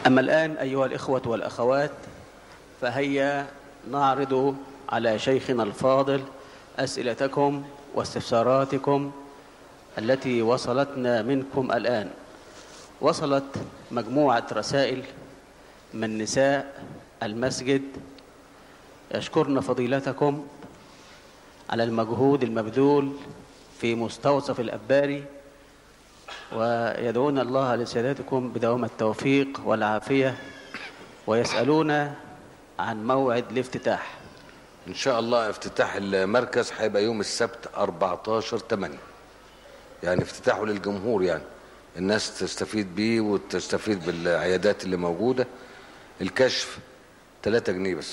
أما الآن أيها الإخوة والأخوات فهيا نعرض على شيخنا الفاضل أسئلتكم واستفساراتكم التي وصلتنا منكم الآن وصلت مجموعة رسائل من نساء المسجد يشكرن فضيلتكم على المجهود المبذول في مستوصف الأباري ويدعون الله لسيادتكم بدوام التوفيق والعافية ويسألون عن موعد الافتتاح ان شاء الله افتتاح المركز هيبقى يوم السبت 14 8 يعني افتتاحه للجمهور يعني الناس تستفيد بيه وتستفيد بالعيادات اللي موجودة الكشف 3 جنيه بس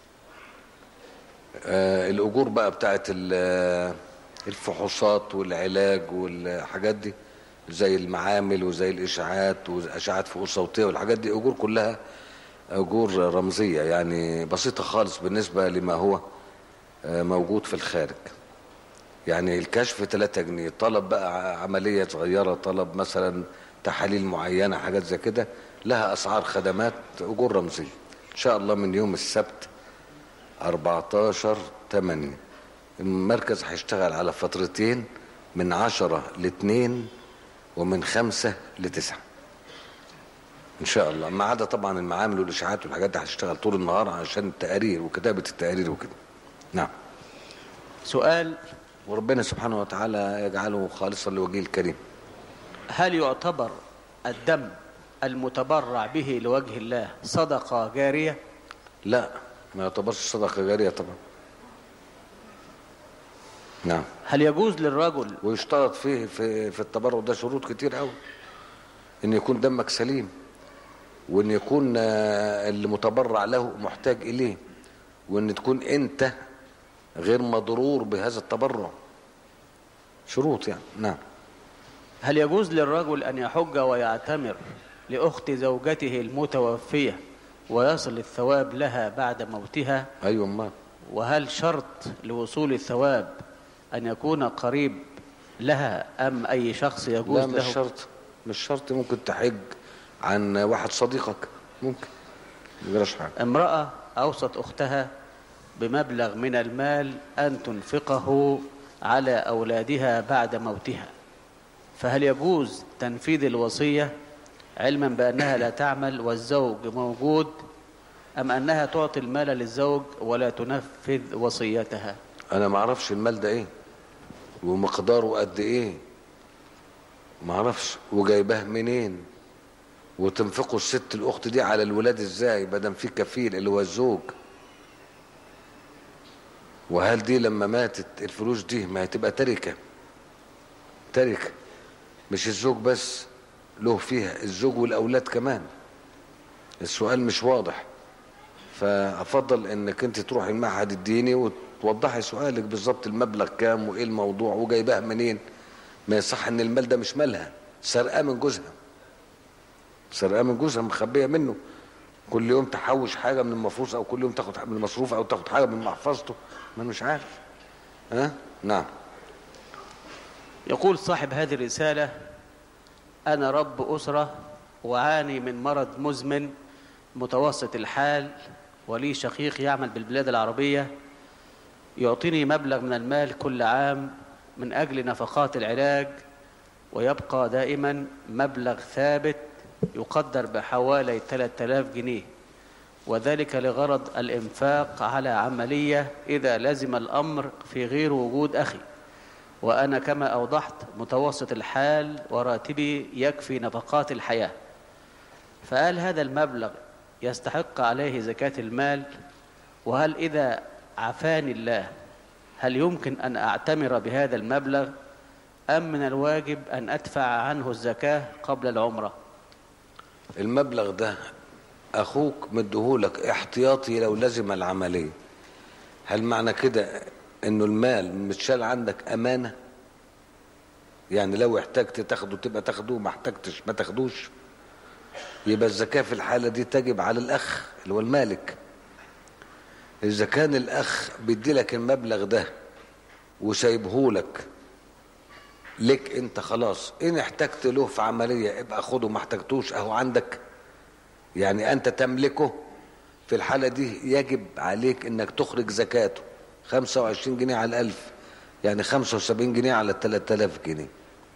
آه الاجور بقى بتاعت ال- الفحوصات والعلاج والحاجات دي زي المعامل وزي الاشاعات واشعات فوق صوتيه والحاجات دي اجور كلها اجور رمزيه يعني بسيطه خالص بالنسبه لما هو آه، موجود في الخارج يعني الكشف 3 جنيه طلب بقى عمليه صغيره طلب مثلا تحاليل معينه حاجات زي كده لها اسعار خدمات اجور رمزيه ان شاء الله من يوم السبت 14 8 المركز هيشتغل على فترتين من 10 ل 2 ومن 5 ل 9 ان شاء الله ما عدا طبعا المعامل والاشاعات والحاجات دي هتشتغل طول النهار عشان التقارير وكتابه التقارير وكده نعم سؤال وربنا سبحانه وتعالى يجعله خالصا لوجهه الكريم هل يعتبر الدم المتبرع به لوجه الله صدقة جارية لا ما يعتبرش صدقه جاريه طبعا نعم هل يجوز للرجل ويشترط فيه في في التبرع ده شروط كتير قوي ان يكون دمك سليم وان يكون آه، اللي متبرع له محتاج اليه وان تكون انت غير مضرور بهذا التبرع شروط يعني نعم هل يجوز للرجل أن يحج ويعتمر لأخت زوجته المتوفية ويصل الثواب لها بعد موتها ايوه ما وهل شرط لوصول الثواب أن يكون قريب لها أم أي شخص يجوز لا مش له شرط مش شرط ممكن تحج عن واحد صديقك ممكن ما يجراش حاجه امرأة أوصت أختها بمبلغ من المال أن تنفقه على أولادها بعد موتها فهل يجوز تنفيذ الوصية علما بأنها لا تعمل والزوج موجود أم أنها تعطي المال للزوج ولا تنفذ وصيتها انا ما اعرفش المال ده ايه ومقداره قد ايه ما اعرفش وجايباه منين وتنفقوا الست الاخت دي على الولاد ازاي بدل في كفيل اللي هو الزوج وهل دي لما ماتت الفلوس دي ما هتبقى تركه تركه مش الزوج بس له فيها الزوج والاولاد كمان السؤال مش واضح فافضل انك انت تروحي المعهد الديني وتوضحي سؤالك بالظبط المبلغ كام وايه الموضوع وجايباه منين ما يصح ان المال ده مش مالها سرقاه من جوزها سرقاه من جوزها مخبيه منه كل يوم تحوش حاجه من المفروض او كل يوم تاخد من المصروف او تاخد حاجه من محفظته ما أنا مش عارف ها نعم يقول صاحب هذه الرسالة أنا رب أسرة وعاني من مرض مزمن متوسط الحال ولي شقيق يعمل بالبلاد العربية يعطيني مبلغ من المال كل عام من أجل نفقات العلاج ويبقى دائما مبلغ ثابت يقدر بحوالي 3000 جنيه وذلك لغرض الإنفاق على عملية إذا لزم الأمر في غير وجود أخي وأنا كما أوضحت متوسط الحال وراتبي يكفي نفقات الحياة فهل هذا المبلغ يستحق عليه زكاة المال وهل إذا عفاني الله هل يمكن أن أعتمر بهذا المبلغ أم من الواجب أن أدفع عنه الزكاة قبل العمرة المبلغ ده اخوك مديهولك احتياطي لو لزم العمليه هل معنى كده انه المال متشال عندك امانه يعني لو احتجت تاخده تبقى تاخده ما احتجتش ما تاخدوش يبقى الزكاه في الحاله دي تجب على الاخ اللي هو المالك اذا كان الاخ بيدي لك المبلغ ده وسايبهولك لك انت خلاص ان احتجت له في عمليه ابقى خده ما احتجتوش اهو عندك يعني أنت تملكه في الحالة دي يجب عليك أنك تخرج زكاته 25 جنيه على الألف يعني 75 جنيه على 3000 جنيه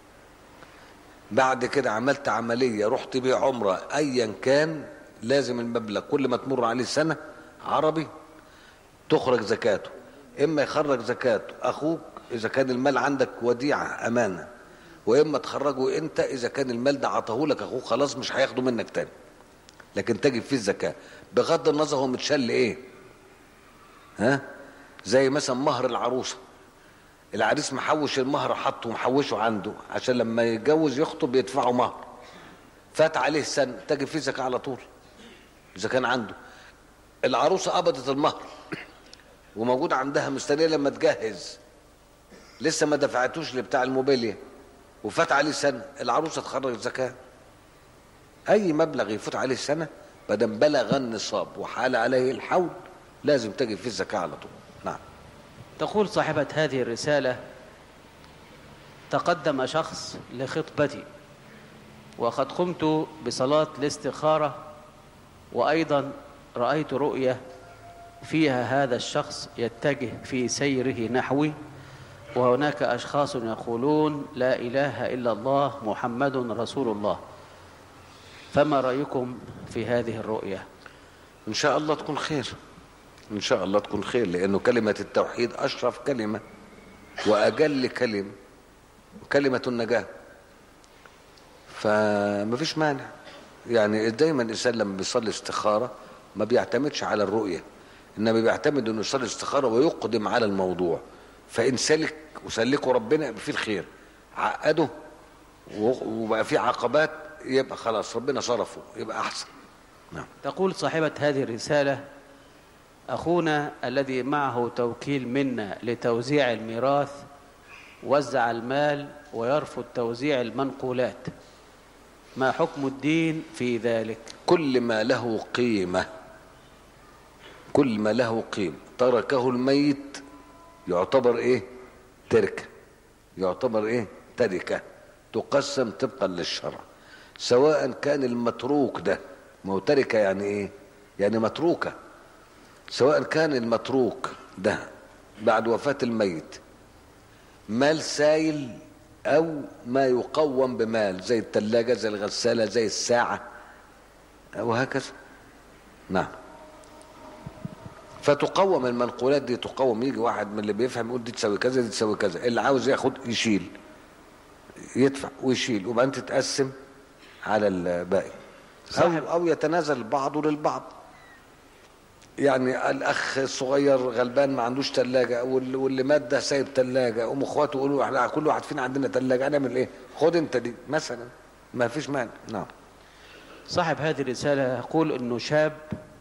بعد كده عملت عملية رحت بيه عمرة أيا كان لازم المبلغ كل ما تمر عليه سنة عربي تخرج زكاته إما يخرج زكاته أخوك إذا كان المال عندك وديعة أمانة وإما تخرجه أنت إذا كان المال ده عطاه لك أخوك خلاص مش هياخده منك تاني لكن تجب فيه الزكاة بغض النظر هو متشل إيه ها زي مثلا مهر العروسة العريس محوش المهر حطه ومحوشه عنده عشان لما يتجوز يخطب يدفعه مهر فات عليه سنة تجب فيه زكاة على طول إذا كان عنده العروسة قبضت المهر وموجود عندها مستنية لما تجهز لسه ما دفعتوش لبتاع الموبيليا وفات عليه سنة العروسة تخرج زكاة أي مبلغ يفوت عليه سنة بدل بلغ النصاب وحال عليه الحول لازم تجب فيه الزكاة على طول نعم تقول صاحبة هذه الرسالة تقدم شخص لخطبتي وقد قمت بصلاة الاستخارة وأيضا رأيت رؤية فيها هذا الشخص يتجه في سيره نحوي وهناك أشخاص يقولون لا إله إلا الله محمد رسول الله فما رأيكم في هذه الرؤية إن شاء الله تكون خير إن شاء الله تكون خير لأنه كلمة التوحيد أشرف كلمة وأجل كلمة كلمة النجاة فما فيش مانع يعني دايما الإنسان لما بيصلي استخارة ما بيعتمدش على الرؤية إنما بيعتمد إنه يصلي استخارة ويقدم على الموضوع فإن سلك وسلكه ربنا يبقى فيه الخير عقده وبقى فيه عقبات يبقى خلاص ربنا صرفه يبقى أحسن نعم تقول صاحبة هذه الرسالة أخونا الذي معه توكيل منا لتوزيع الميراث وزع المال ويرفض توزيع المنقولات ما حكم الدين في ذلك كل ما له قيمة كل ما له قيمة تركه الميت يعتبر ايه تركة يعتبر ايه تركة تقسم طبقا للشرع سواء كان المتروك ده ما هو تركة يعني ايه يعني متروكة سواء كان المتروك ده بعد وفاة الميت مال سايل او ما يقوم بمال زي الثلاجة زي الغسالة زي الساعة وهكذا نعم فتقوم المنقولات دي تقوم يجي واحد من اللي بيفهم يقول دي تسوي كذا دي تسوي كذا اللي عاوز ياخد يشيل يدفع ويشيل وبعدين تتقسم على الباقي صاحب- أو, أو يتنازل البعض للبعض يعني الاخ الصغير غلبان ما عندوش ثلاجه واللي واللي مات ده سايب ثلاجه قوم اخواته يقولوا احنا كل واحد فينا عندنا ثلاجه هنعمل ايه؟ خد انت دي مثلا ما فيش مانع نعم صاحب هذه الرسالة يقول أنه شاب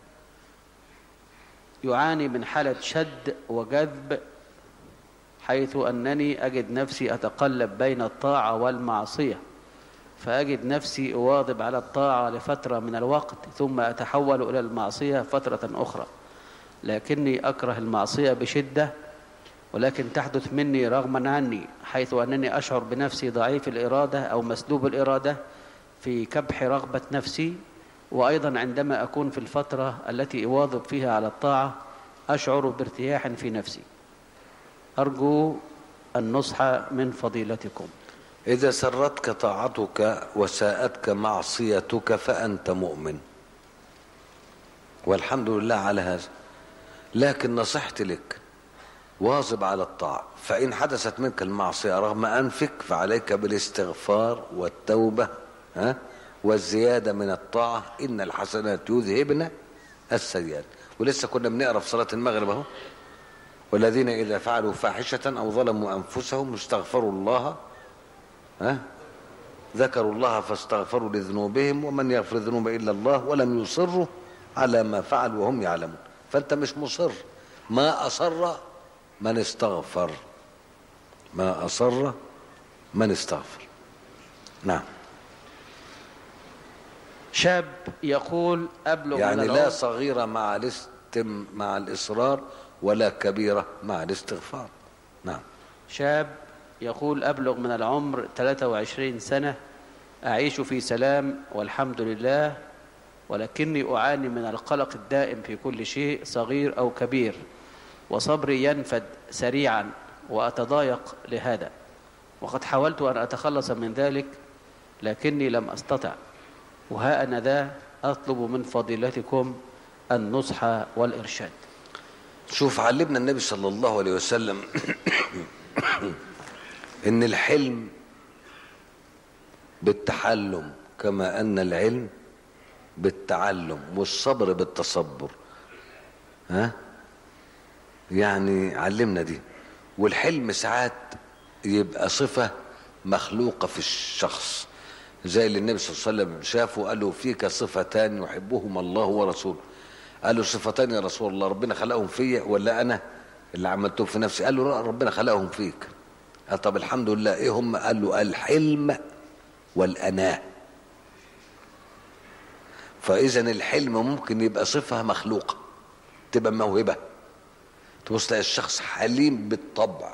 يعاني من حالة شد وجذب حيث أنني أجد نفسي أتقلب بين الطاعة والمعصية فأجد نفسي أواظب على الطاعة لفترة من الوقت ثم أتحول إلى المعصية فترة أخرى لكني أكره المعصية بشدة ولكن تحدث مني رغما عني حيث أنني أشعر بنفسي ضعيف الإرادة أو مسلوب الإرادة في كبح رغبة نفسي وأيضا عندما أكون في الفترة التي أواظب فيها على الطاعة أشعر بارتياح في نفسي أرجو النصح من فضيلتكم اذا سرتك طاعتك وساءتك معصيتك فانت مؤمن والحمد لله على هذا لكن نصيحتي لك واظب على الطاعة فإن حدثت منك المعصية رغم أنفك فعليك بالاستغفار والتوبة ها والزيادة من الطاعة إن الحسنات يذهبن السيئات ولسه كنا بنقرا في صلاة المغرب أهو والذين إذا فعلوا فاحشة أو ظلموا أنفسهم استغفروا الله ها ذكروا الله فاستغفروا لذنوبهم ومن يغفر الذنوب إلا الله ولم يصروا على ما فعلوا وهم يعلمون فأنت مش مصر ما أصر من استغفر ما أصر من استغفر نعم شاب يقول أبلغ من يعني لا العمر صغيرة مع الاستم مع الإصرار ولا كبيرة مع الاستغفار نعم شاب يقول أبلغ من العمر 23 سنة أعيش في سلام والحمد لله ولكني أعاني من القلق الدائم في كل شيء صغير أو كبير وصبري ينفد سريعا وأتضايق لهذا وقد حاولت أن أتخلص من ذلك لكني لم أستطع وها أنا ذا أطلب من فضيلتكم النصح والإرشاد شوف علمنا النبي صلى الله عليه وسلم ان الحلم بالتحلم كما ان العلم بالتعلم والصبر بالتصبر ها يعني علمنا دي والحلم ساعات يبقى صفة مخلوقة في الشخص زي اللي النبي صلى الله عليه وسلم شافه قال له فيك صفتان يحبهما الله ورسوله قال له صفتان يا رسول الله ربنا خلقهم فيا ولا انا اللي عملتهم في نفسي قال له لا ربنا خلقهم فيك قال طب الحمد لله ايه هم قال له الحلم والاناه فاذا الحلم ممكن يبقى صفه مخلوقه تبقى موهبه تبص تلاقي الشخص حليم بالطبع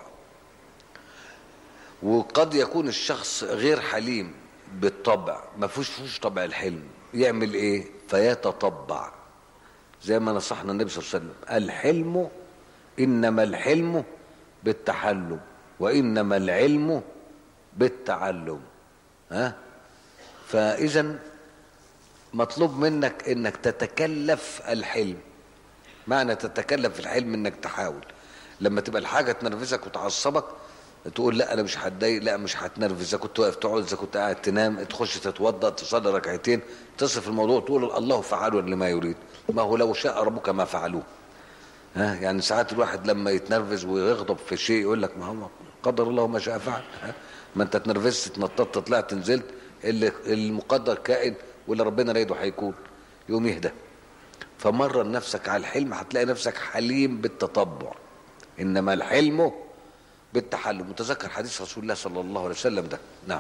وقد يكون الشخص غير حليم بالطبع ما فيهوش فيهوش طبع الحلم يعمل ايه فيتطبع زي ما نصحنا النبي صلى الله عليه وسلم الحلم انما الحلم بالتحلم وانما العلم بالتعلم ها فاذا مطلوب منك انك تتكلف الحلم معنى تتكلف الحلم انك تحاول لما تبقى الحاجه تنرفزك وتعصبك تقول لا انا مش هتضايق لا مش هتنرفز اذا كنت واقف تقعد اذا كنت قاعد تنام تخش تتوضا تصلي ركعتين تصف الموضوع تقول الله فعال لما يريد ما هو لو شاء ربك ما فعلوه ها يعني ساعات الواحد لما يتنرفز ويغضب في شيء يقول لك ما هو قدر الله ما شاء فعل ها ما انت اتنرفزت اتنططت طلعت نزلت اللي المقدر كائن واللي ربنا رايده هيكون يقوم يهدى فمرن نفسك على الحلم هتلاقي نفسك حليم بالتطبع انما الحلم بالتحلم متذكر حديث رسول الله صلى الله عليه وسلم ده نعم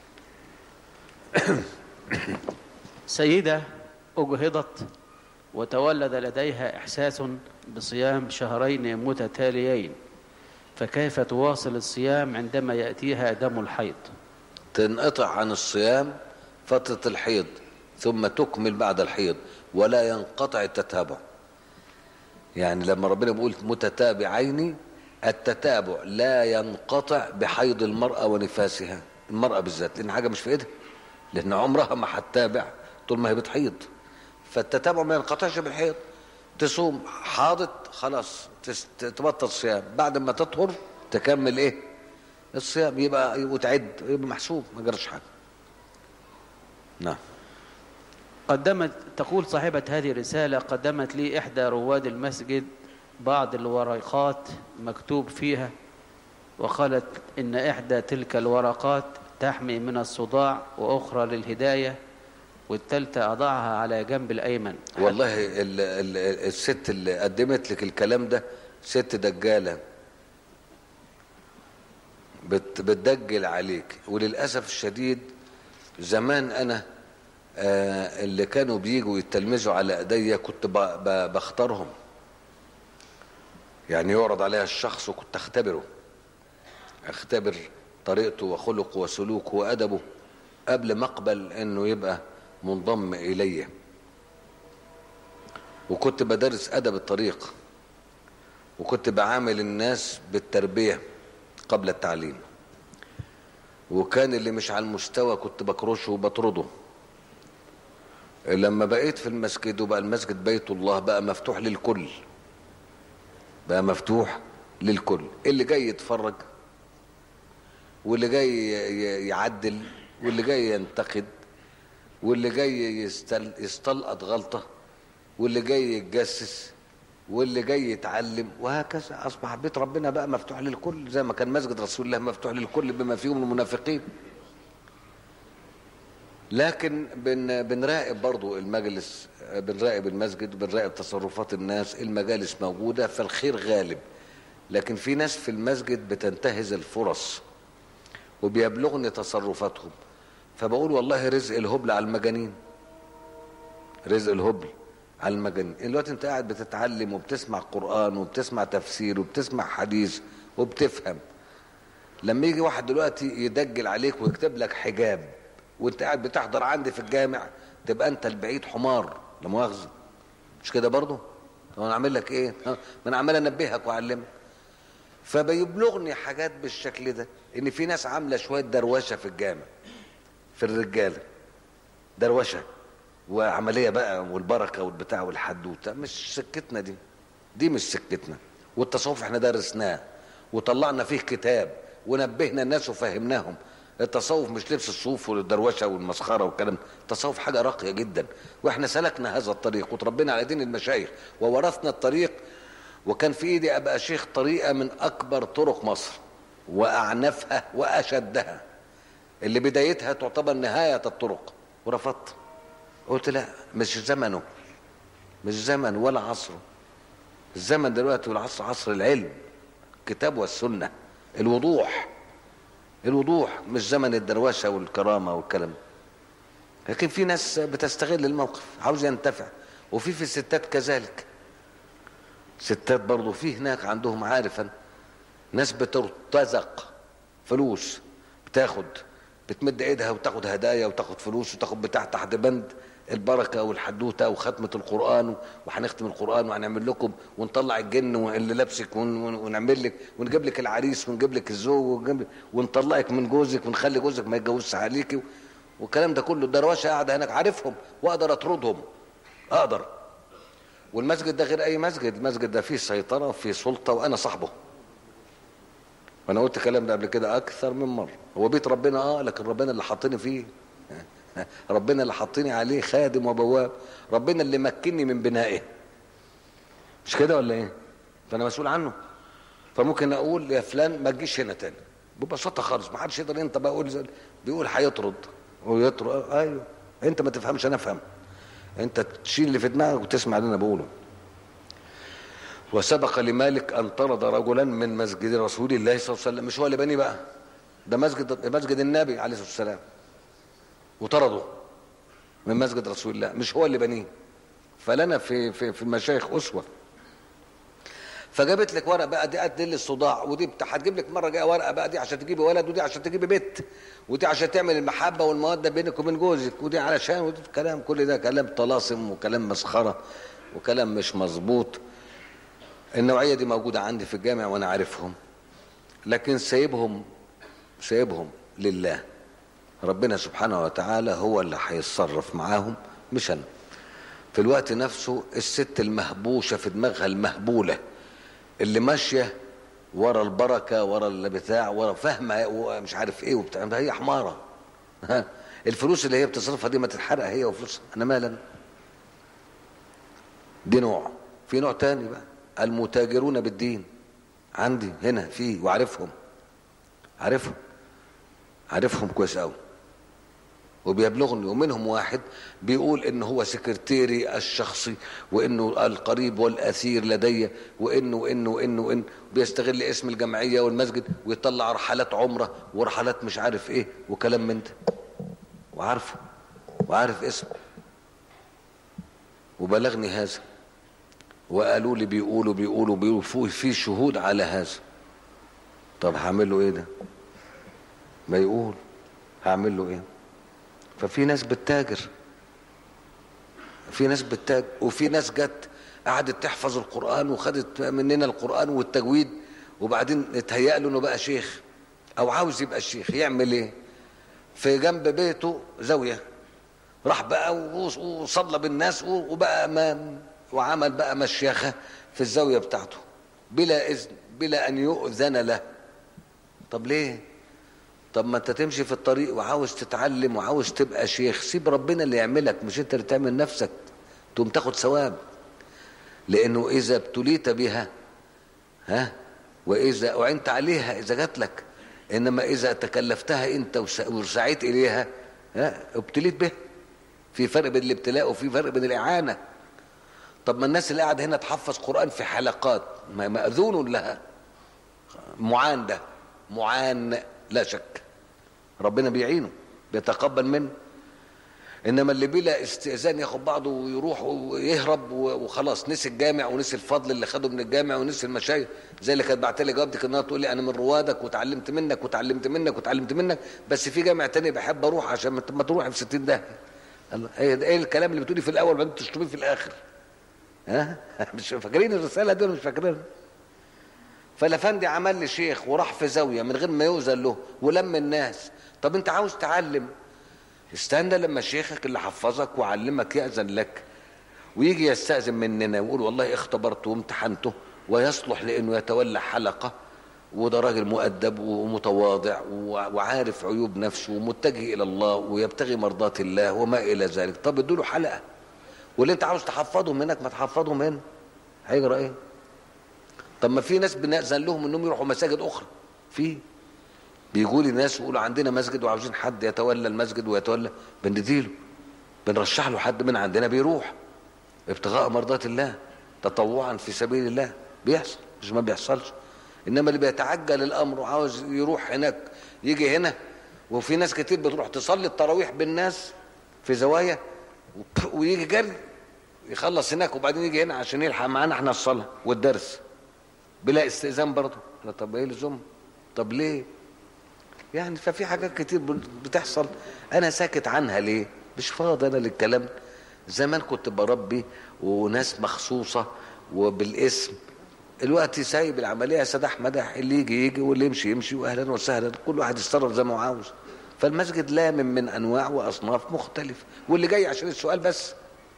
سيدة أجهضت وتولد لديها إحساس بصيام شهرين متتاليين فكيف تواصل الصيام عندما يأتيها دم الحيض تنقطع عن الصيام فترة الحيض ثم تكمل بعد الحيض ولا ينقطع التتابع يعني لما ربنا بيقول متتابعين التتابع لا ينقطع بحيض المرأة ونفاسها المرأة بالذات لأن حاجة مش في إيدها لأن عمرها ما هتتابع طول ما هي بتحيض فالتتابع ما ينقطعش بالحيض تصوم حاضت خلاص تبطل صيام بعد ما تطهر تكمل ايه الصيام يبقى وتعد يبقى محسوب ما جرش حاجه نعم قدمت تقول صاحبة هذه الرسالة قدمت لي إحدى رواد المسجد بعض الورقات مكتوب فيها وقالت إن إحدى تلك الورقات تحمي من الصداع وأخرى للهداية والثالثة أضعها على جنب الأيمن والله ال ال الست اللي قدمت لك الكلام ده ست دجالة بت بتدجل عليك وللأسف الشديد زمان أنا آه اللي كانوا بيجوا يتلمذوا على ايديا كنت ب ب بختارهم يعني يعرض عليها الشخص وكنت اختبره اختبر طريقته وخلقه وسلوكه وادبه قبل ما اقبل انه يبقى منضم الي وكنت بدرس ادب الطريق وكنت بعامل الناس بالتربيه قبل التعليم وكان اللي مش على المستوى كنت بكرشه وبطرده لما بقيت في المسجد وبقى المسجد بيت الله بقى مفتوح للكل بقى مفتوح للكل اللي جاي يتفرج واللي جاي يعدل واللي جاي ينتقد واللي جاي يستل يستلقط غلطة واللي جاي يتجسس واللي جاي يتعلم وهكذا أصبح بيت ربنا بقى مفتوح للكل زي ما كان مسجد رسول الله مفتوح للكل بما فيهم المنافقين لكن بن بنراقب برضو المجلس بنراقب المسجد وبنراقب تصرفات الناس المجالس موجودة فالخير غالب لكن في ناس في المسجد بتنتهز الفرص وبيبلغني تصرفاتهم فبقول والله رزق الهبل على المجانين رزق الهبل على المجانين دلوقتي انت قاعد بتتعلم وبتسمع قرآن وبتسمع تفسير وبتسمع حديث وبتفهم لما يجي واحد دلوقتي يدجل عليك ويكتب لك حجاب وانت قاعد بتحضر عندي في الجامع تبقى انت البعيد حمار لا مؤاخذه مش كده برضه طب انا اعمل لك ايه ها؟ ما انا عمال انبهك واعلمك فبيبلغني حاجات بالشكل ده ان في ناس عامله شويه دروشه في الجامع في الرجاله دروشه وعمليه بقى والبركه والبتاع والحدوته مش سكتنا دي دي مش سكتنا والتصوف احنا درسناه وطلعنا فيه كتاب ونبهنا الناس وفهمناهم التصوف مش لبس الصوف والدروشه والمسخره والكلام ده. التصوف حاجه راقيه جدا واحنا سلكنا هذا الطريق وتربينا على دين المشايخ وورثنا الطريق وكان في ايدي ابقى شيخ طريقه من اكبر طرق مصر واعنفها واشدها اللي بدايتها تعتبر نهايه الطرق ورفضت قلت لا مش زمنه مش زمن ولا عصره الزمن دلوقتي والعصر عصر العلم الكتاب والسنه الوضوح الوضوح مش زمن الدروشه والكرامه والكلام لكن في ناس بتستغل الموقف عاوز ينتفع وفي في الستات كذلك ستات برضو في هناك عندهم عارفا ناس بترتزق فلوس بتاخد بتمد ايدها وتاخد هدايا وتاخد فلوس وتاخد بتاع تحت بند البركه والحدوته وختمه القران وهنختم القران وهنعمل لكم ونطلع الجن واللي لابسك ون- ون- ونعمل لك ونجيب لك العريس ونجيب لك الزوج ونجيب ونطلعك من جوزك ونخلي جوزك ما يتجوزش عليكي والكلام ده كله الدروشه قاعده هناك عارفهم واقدر اطردهم اقدر والمسجد ده غير اي مسجد المسجد ده فيه سيطره وفيه سلطه وانا صاحبه وانا قلت الكلام ده قبل كده اكثر من مره هو بيت ربنا اه لكن ربنا اللي حاطني فيه ربنا اللي حاطني عليه خادم وبواب ربنا اللي مكنني من بنائه مش كده ولا ايه فانا مسؤول عنه فممكن اقول يا فلان ما تجيش هنا تاني ببساطه خالص ما حدش يقدر انت بقى اقول زي- بيقول هيطرد ويطرد آه، ايوه انت ما تفهمش انا افهم انت تشيل اللي في دماغك وتسمع اللي انا بقوله وسبق لمالك ان طرد رجلا من مسجد رسول الله صلى الله عليه وسلم مش هو اللي بني بقى ده مسجد مسجد النبي عليه الصلاه والسلام وطرده من مسجد رسول الله مش هو اللي بنيه فلنا في في في المشايخ اسوه فجابت لك ورقه بقى دي قد الصداع ودي بتاع هتجيب لك مره جايه ورقه بقى دي عشان تجيبي ولد ودي عشان تجيبي بنت ودي عشان تعمل المحبه والموده بينك وبين جوزك ودي علشان ودي كلام كل ده كلام طلاسم وكلام مسخره وكلام مش مظبوط النوعيه دي موجوده عندي في الجامع وانا عارفهم لكن سايبهم سايبهم لله ربنا سبحانه وتعالى هو اللي هيتصرف معاهم مش انا في الوقت نفسه الست المهبوشه في دماغها المهبوله اللي ماشيه ورا البركه ورا البتاع ورا فاهمه ومش عارف ايه وبتاع ده هي حماره ها الفلوس اللي هي بتصرفها دي ما تتحرق هي وفلوسها انا مالا دي نوع في نوع تاني بقى المتاجرون بالدين عندي هنا في وعارفهم عارفهم عارفهم كويس قوي وبيبلغني ومنهم واحد بيقول ان هو سكرتيري الشخصي وانه القريب والاثير لدي وانه وانه وانه وانه بيستغل اسم الجمعيه والمسجد ويطلع رحلات عمره ورحلات مش عارف ايه وكلام من ده وعارفه وعارف اسمه وبلغني هذا وقالوا لي بيقولوا بيقولوا بيقولوا في- في شهود على هذا طب هعمل له ايه ده ما يقول هعمل له ايه ففي ناس بتتاجر في ناس بتتاجر وفي ناس جت قعدت تحفظ القرآن وخدت مننا القرآن والتجويد وبعدين اتهيأ له انه بقى شيخ او عاوز يبقى الشيخ يعمل ايه في جنب بيته زاوية راح بقى و- وصلى بالناس و- وبقى امام وعمل بقى مشيخة في الزاوية بتاعته بلا إذن بلا أن يؤذن له طب ليه طب ما انت تمشي في الطريق وعاوز تتعلم وعاوز تبقى شيخ سيب ربنا اللي يعملك مش انت اللي تعمل نفسك تقوم تاخد ثواب لانه اذا ابتليت بها ها واذا اعنت عليها اذا جات لك انما اذا تكلفتها انت وس- وسعيت اليها ها ابتليت بها في فرق بين الابتلاء وفي فرق بين الاعانه طب ما الناس اللي قاعده هنا تحفظ قران في حلقات ما- ماذون لها معان ده معان لا شك ربنا بيعينه بيتقبل منه انما اللي بلا استئذان ياخد بعضه ويروح ويهرب وخلاص نسي الجامع ونسي الفضل اللي خده من الجامع ونسي المشايخ زي اللي كانت بعت لي جوابتك انها تقول لي انا من روادك وتعلمت منك وتعلمت منك وتعلمت منك بس في جامع تاني بحب اروح عشان ما ما تروح في 60 ده الله ايه ايه الكلام اللي بتقولي في الاول وبعدين تشطبيه في الاخر ها مش فاكرين الرساله دي ولا مش فاكرينها فالافندي عمل لي شيخ وراح في زاويه من غير ما يؤذن له ولم الناس طب انت عاوز تعلم استنى لما شيخك اللي حفظك وعلمك يأذن لك ويجي يستأذن مننا ويقول والله اختبرته وامتحنته ويصلح لانه يتولى حلقه وده راجل مؤدب ومتواضع وعارف عيوب نفسه ومتجه الى الله ويبتغي مرضات الله وما الى ذلك طب ادوا له حلقه واللي انت عاوز تحفظهم هناك ما تحفظهم هنا هيجرى ايه طب ما في ناس بنأذن لهم انهم يروحوا مساجد اخرى في بيجوا لي ناس يقولوا عندنا مسجد وعاوزين حد يتولى المسجد ويتولى بنديله بنرشح له حد من عندنا بيروح ابتغاء مرضات الله تطوعا في سبيل الله بيحصل مش ما بيحصلش انما اللي بيتعجل الامر وعاوز يروح هناك يجي هنا وفي ناس كتير بتروح تصلي التراويح بالناس في زوايا ويجي جري يخلص هناك وبعدين يجي هنا عشان يلحق معانا احنا الصلاه والدرس بلا استئذان برضه طب ايه لزوم طب ليه يعني ففي حاجات كتير بتحصل انا ساكت عنها ليه مش فاضي انا للكلام زمان كنت بربي وناس مخصوصه وبالاسم الوقت سايب العمليه سداح مدح اللي يجي يجي واللي يمشي يمشي واهلا وسهلا كل واحد يتصرف زي ما هو عاوز فالمسجد لامم من انواع واصناف مختلفه واللي جاي عشان السؤال بس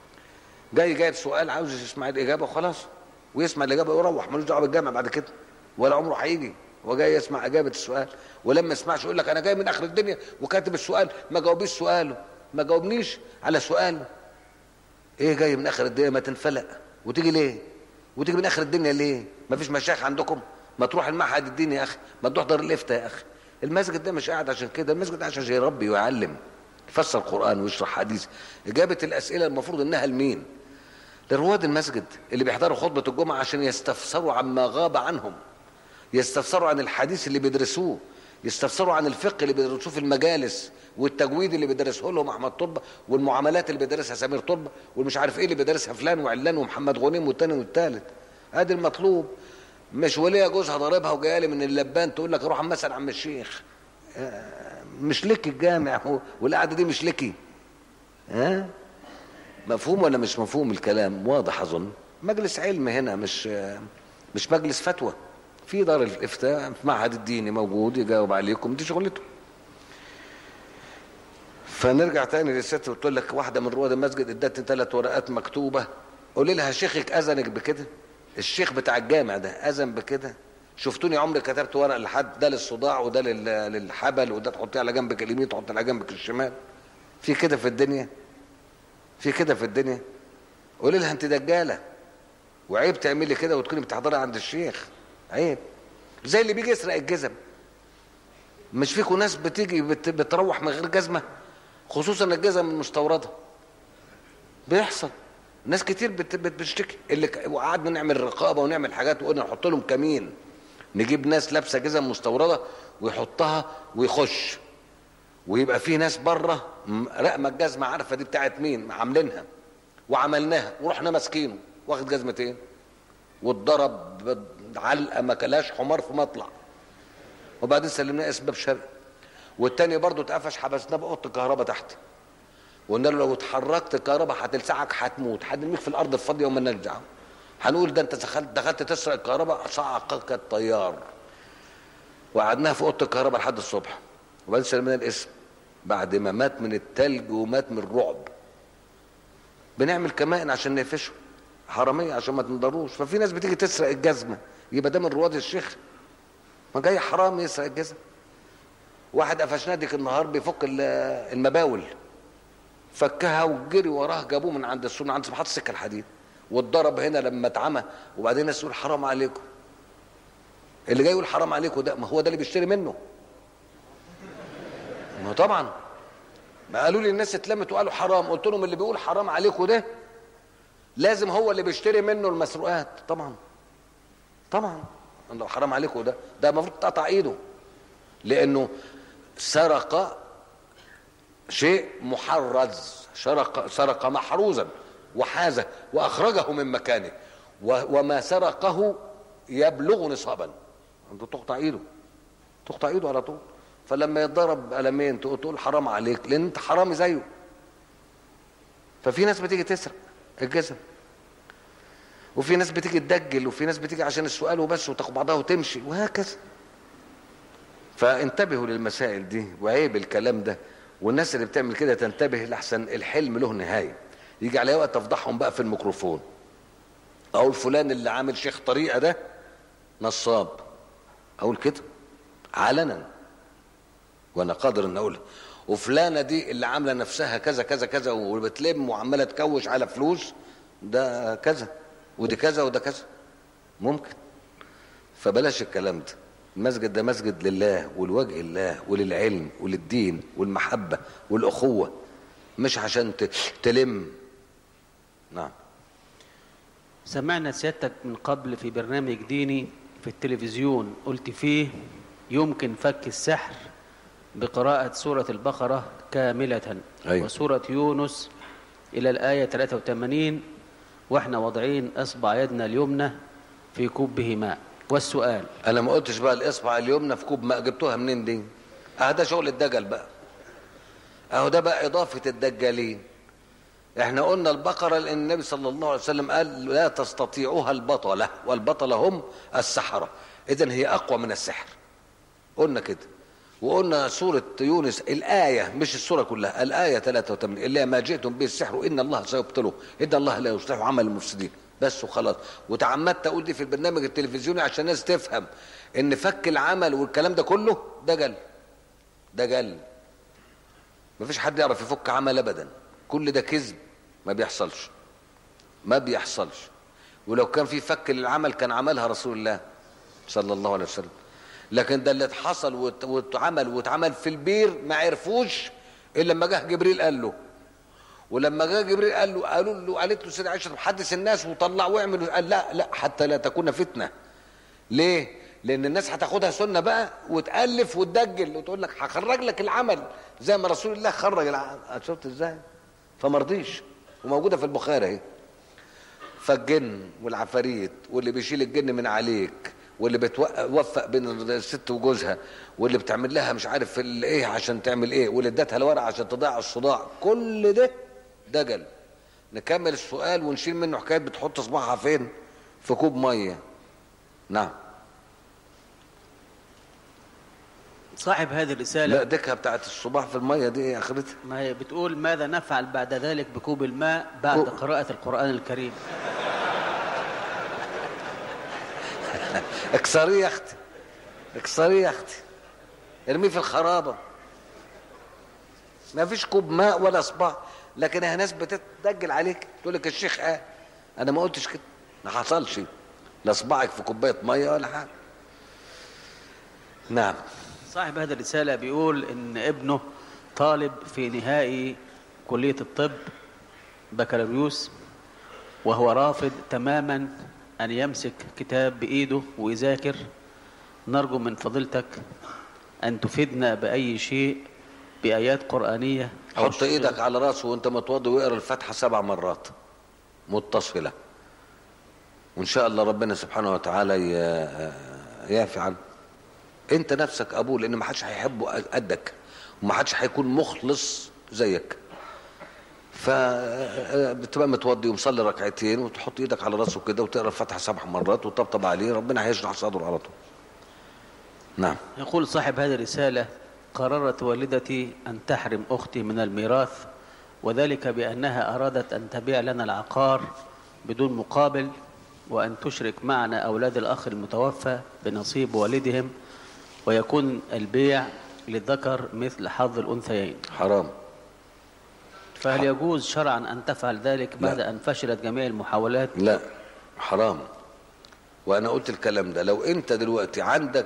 جاي جايب سؤال عاوز يسمع الاجابه وخلاص ويسمع الاجابه ويروح ملوش دعوه بالجامع بعد كده ولا عمره هيجي هو جاي يسمع اجابه السؤال ولما يسمعش يقول لك انا جاي من اخر الدنيا وكاتب السؤال ما جاوبيش سؤاله ما جاوبنيش على سؤاله ايه جاي من اخر الدنيا ما تنفلق وتيجي ليه وتيجي من اخر الدنيا ليه ما فيش مشايخ عندكم ما تروح المعهد الديني يا اخي ما تحضر الافتاء يا اخي المسجد ده مش قاعد عشان كده المسجد قاعد عشان يربي ويعلم يفسر القران ويشرح حديث اجابه الاسئله المفروض انها لمين لرواد المسجد اللي بيحضروا خطبه الجمعه عشان يستفسروا عما غاب عنهم يستفسروا عن الحديث اللي بيدرسوه يستفسروا عن الفقه اللي بيدرسوه في المجالس والتجويد اللي بيدرسه لهم احمد طلبه والمعاملات اللي بيدرسها سمير طلبه والمش عارف ايه اللي بيدرسها فلان وعلان ومحمد غنيم والتاني والتالت ادي المطلوب مش وليه جوزها ضاربها وجايه لي من اللبان تقول لك روح امثل عم الشيخ مش لك الجامع والقعده دي مش لكي ها مفهوم ولا مش مفهوم الكلام واضح اظن مجلس علم هنا مش مش مجلس فتوى في دار الافتاء في معهد الديني موجود يجاوب عليكم دي شغلته فنرجع تاني للست بتقول لك واحده من رواد المسجد ادتني ثلاث ورقات مكتوبه قولي لها شيخك اذنك بكده الشيخ بتاع الجامع ده اذن بكده شفتوني عمري كتبت ورق لحد ده للصداع وده للحبل وده تحطيه على جنبك اليمين تحط على جنبك الشمال في كده في الدنيا في كده في الدنيا قولي لها انت دجاله وعيب تعملي كده وتكوني بتحضري عند الشيخ عيب زي اللي بيجي يسرق الجزم مش فيكم ناس بتيجي بت... بتروح من غير جزمه خصوصا الجزم المستورده بيحصل ناس كتير بت... بتشتكي اللي وقعدنا نعمل رقابه ونعمل حاجات وقلنا نحط لهم كمين نجيب ناس لابسه جزم مستورده ويحطها ويخش ويبقى في ناس بره رقمه الجزمه عارفه دي بتاعت مين عاملينها وعملناها ورحنا ماسكينه واخد جزمتين واتضرب علقه ما كلاش حمار في مطلع وبعدين سلمناه اسباب شرقي والتاني برضه اتقفش حبسناه باوضه الكهرباء تحت وقلنا له لو اتحركت الكهرباء هتلسعك هتموت هنرميك في الارض الفاضيه وما نرجع هنقول ده انت دخلت دخلت تسرق الكهرباء صعقك الطيار وقعدناها في اوضه الكهرباء لحد الصبح وبعدين سلمنا الاسم بعد ما مات من التلج ومات من الرعب بنعمل كمائن عشان نقفشه حراميه عشان ما تنضروش ففي ناس بتيجي تسرق الجزمه يبقى ده من رواد الشيخ ما جاي حرام يسرق الجزمه واحد قفشناه ديك النهار بيفك المباول فكها وجري وراه جابوه من عند السنه عند محطه السكه الحديد واتضرب هنا لما اتعمى وبعدين الناس تقول حرام عليكم اللي جاي يقول حرام عليكم ده ما هو ده اللي بيشتري منه ما طبعا ما قالوا لي الناس اتلمت وقالوا حرام قلت لهم اللي بيقول حرام عليكم ده لازم هو اللي بيشتري منه المسروقات طبعا طبعا لو حرام عليكم ده ده المفروض تقطع ايده لانه سرق شيء محرز سرق سرق محروزا وحازه واخرجه من مكانه وما سرقه يبلغ نصابا انت تقطع ايده تقطع ايده على طول فلما يتضرب قلمين تقول حرام عليك لان انت حرامي زيه ففي ناس بتيجي تسرق الجزم وفي ناس بتيجي تدجل وفي ناس بتيجي عشان السؤال وبس وتاخد بعضها وتمشي وهكذا فانتبهوا للمسائل دي وعيب الكلام ده والناس اللي بتعمل كده تنتبه لحسن الحلم له نهايه يجي على وقت افضحهم بقى في الميكروفون اقول فلان اللي عامل شيخ طريقه ده نصاب اقول كده علنا وانا قادر ان اقولها وفلانه دي اللي عامله نفسها كذا كذا كذا وبتلم وعماله تكوش على فلوس ده كذا ودي كذا وده كذا ممكن فبلاش الكلام ده المسجد ده مسجد لله ولوجه الله وللعلم وللدين والمحبه والاخوه مش عشان ت- تلم نعم سمعنا سيادتك من قبل في برنامج ديني في التلفزيون قلت فيه يمكن فك السحر بقراءة سورة البقرة كاملة أيوة. وسورة يونس إلى الآية 83 وإحنا واضعين إصبع يدنا اليمنى في كوبه ماء والسؤال انا ما قلتش بقى الاصبع اليمنى في كوب ماء جبتوها منين دي اه ده شغل الدجل بقى اهو ده بقى اضافه الدجالين احنا قلنا البقره لان النبي صلى الله عليه وسلم قال لا تستطيعوها البطله والبطله هم السحره اذا هي اقوى من السحر قلنا كده وقلنا سورة يونس الآية مش السورة كلها الآية 83 اللي هي ما جئتم به السحر إن الله سيبطله إن الله لا يصلح عمل المفسدين بس وخلاص وتعمدت أقول دي في البرنامج التلفزيوني عشان الناس تفهم إن فك العمل والكلام ده كله ده جل ده جل مفيش حد يعرف يفك عمل أبدا كل ده كذب ما بيحصلش ما بيحصلش ولو كان في فك للعمل كان عملها رسول الله صلى الله عليه وسلم لكن ده اللي حصل وات- واتعمل واتعمل في البير ما عرفوش الا لما جه جبريل قال له ولما جه جبريل قال له قالوا له قالت له سيدة عائشه طب حدث الناس وطلع واعمل قال لا لا حتى لا تكون فتنه ليه؟ لان الناس هتاخدها سنه بقى وتالف وتدجل وتقول لك هخرج لك العمل زي ما رسول الله خرج العمل شفت ازاي؟ فما رضيش وموجوده في البخاري اهي فالجن والعفاريت واللي بيشيل الجن من عليك واللي بتوفق بين الست وجوزها واللي بتعمل لها مش عارف ال- ايه عشان تعمل ايه واللي ادتها الورقه عشان تضيع الصداع كل ده دجل نكمل السؤال ونشيل منه حكايه بتحط صباعها فين في كوب ميه نعم صاحب هذه لا الرسالة ديكها بتاعت الصباع في الميه دي ايه اخرتها ما هي بتقول ماذا نفعل بعد ذلك بكوب الماء بعد كوب. قراءة القرآن الكريم اكسريه يا اختي اكسريه يا اختي ارميه في الخرابه ما فيش كوب ماء ولا صباع لكن هي ناس بتتدجل عليك تقول لك الشيخ قال انا ما قلتش كده ما حصلش لا صباعك في كوبايه ميه ولا حاجه نعم صاحب هذه الرسالة بيقول إن ابنه طالب في نهائي كلية الطب بكالوريوس وهو رافض تماما أن يمسك كتاب بإيده ويذاكر نرجو من فضيلتك أن تفيدنا بأي شيء بآيات قرآنية أو حط ايدك على راسه وانت متوضي واقرا الفاتحه سبع مرات متصله وان شاء الله ربنا سبحانه وتعالى ي- يعفي عنه انت نفسك ابوه لان ما حدش هيحبه قدك وما حدش هيكون مخلص زيك فبتبقى متوضي ومصلي ركعتين وتحط ايدك على راسه كده وتقرا الفاتحه سبع مرات وتطبطب عليه ربنا هيشرح صدره على طول نعم يقول صاحب هذه الرسالة قررت والدتي أن تحرم أختي من الميراث وذلك بأنها أرادت أن تبيع لنا العقار بدون مقابل وأن تشرك معنا أولاد الأخ المتوفى بنصيب والدهم ويكون البيع للذكر مثل حظ الأنثيين حرام فهل يجوز شرعا أن تفعل ذلك بعد لا. أن فشلت جميع المحاولات لا حرام وانا قلت الكلام ده لو انت دلوقتي عندك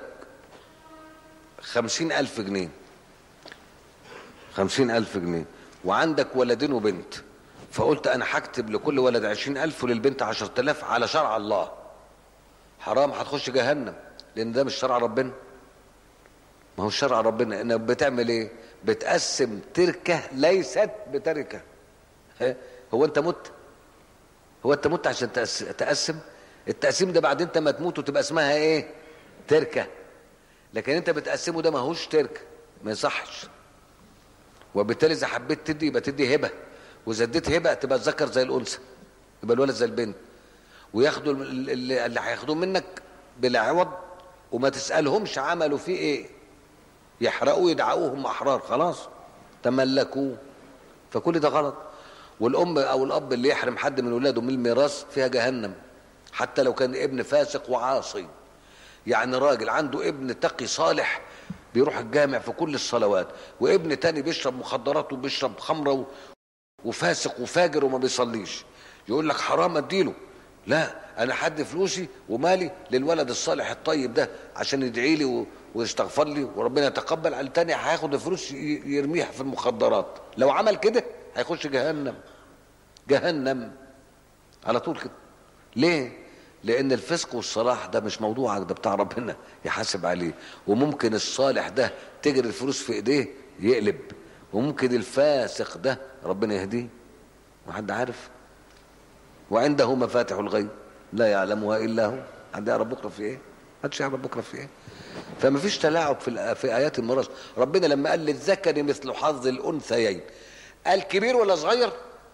خمسين الف جنيه خمسين الف جنيه وعندك ولدين وبنت فقلت انا هكتب لكل ولد عشرين الف وللبنت عشرة الاف على شرع الله حرام هتخش جهنم لان ده مش شرع ربنا ما هو شرع ربنا انك بتعمل ايه بتقسم تركه ليست بتركه ها؟ هو انت مت هو انت مت عشان تقس- تقسم التقسيم ده بعد انت ما تموت وتبقى اسمها ايه تركه لكن انت بتقسمه ده ماهوش تركه ما يصحش وبالتالي اذا حبيت تدي يبقى تدي هبه واذا اديت هبه تبقى الذكر زي الانثى يبقى الولد زي البنت وياخدوا ال- اللي, اللي هياخدوه منك بلا عوض وما تسالهمش عملوا فيه ايه يحرقوا يدعوهم احرار خلاص تملكوه فكل ده غلط والام او الاب اللي يحرم حد من ولاده من الميراث فيها جهنم حتى لو كان ابن فاسق وعاصي يعني راجل عنده ابن تقي صالح بيروح الجامع في كل الصلوات وابن تاني بيشرب مخدرات وبيشرب خمره و... وفاسق وفاجر وما بيصليش يقول لك حرام اديله لا انا حد فلوسي ومالي للولد الصالح الطيب ده عشان يدعي لي و... ويستغفر لي وربنا يتقبل على التاني هياخد الفلوس ي- يرميها في المخدرات لو عمل كده هيخش جهنم جهنم على طول كده ليه لان الفسق والصلاح ده مش موضوعك ده بتاع ربنا يحاسب عليه وممكن الصالح ده تجري الفلوس في ايديه يقلب وممكن الفاسق ده ربنا يهديه وحد عارف وعنده مفاتح الغيب لا يعلمها الا هو حد يعرف بكره في ايه محدش يعرف بكره في ايه فما فيش تلاعب في الآ- في ايات الميراث ربنا لما قال للذكر مثل حظ الانثيين قال كبير ولا صغير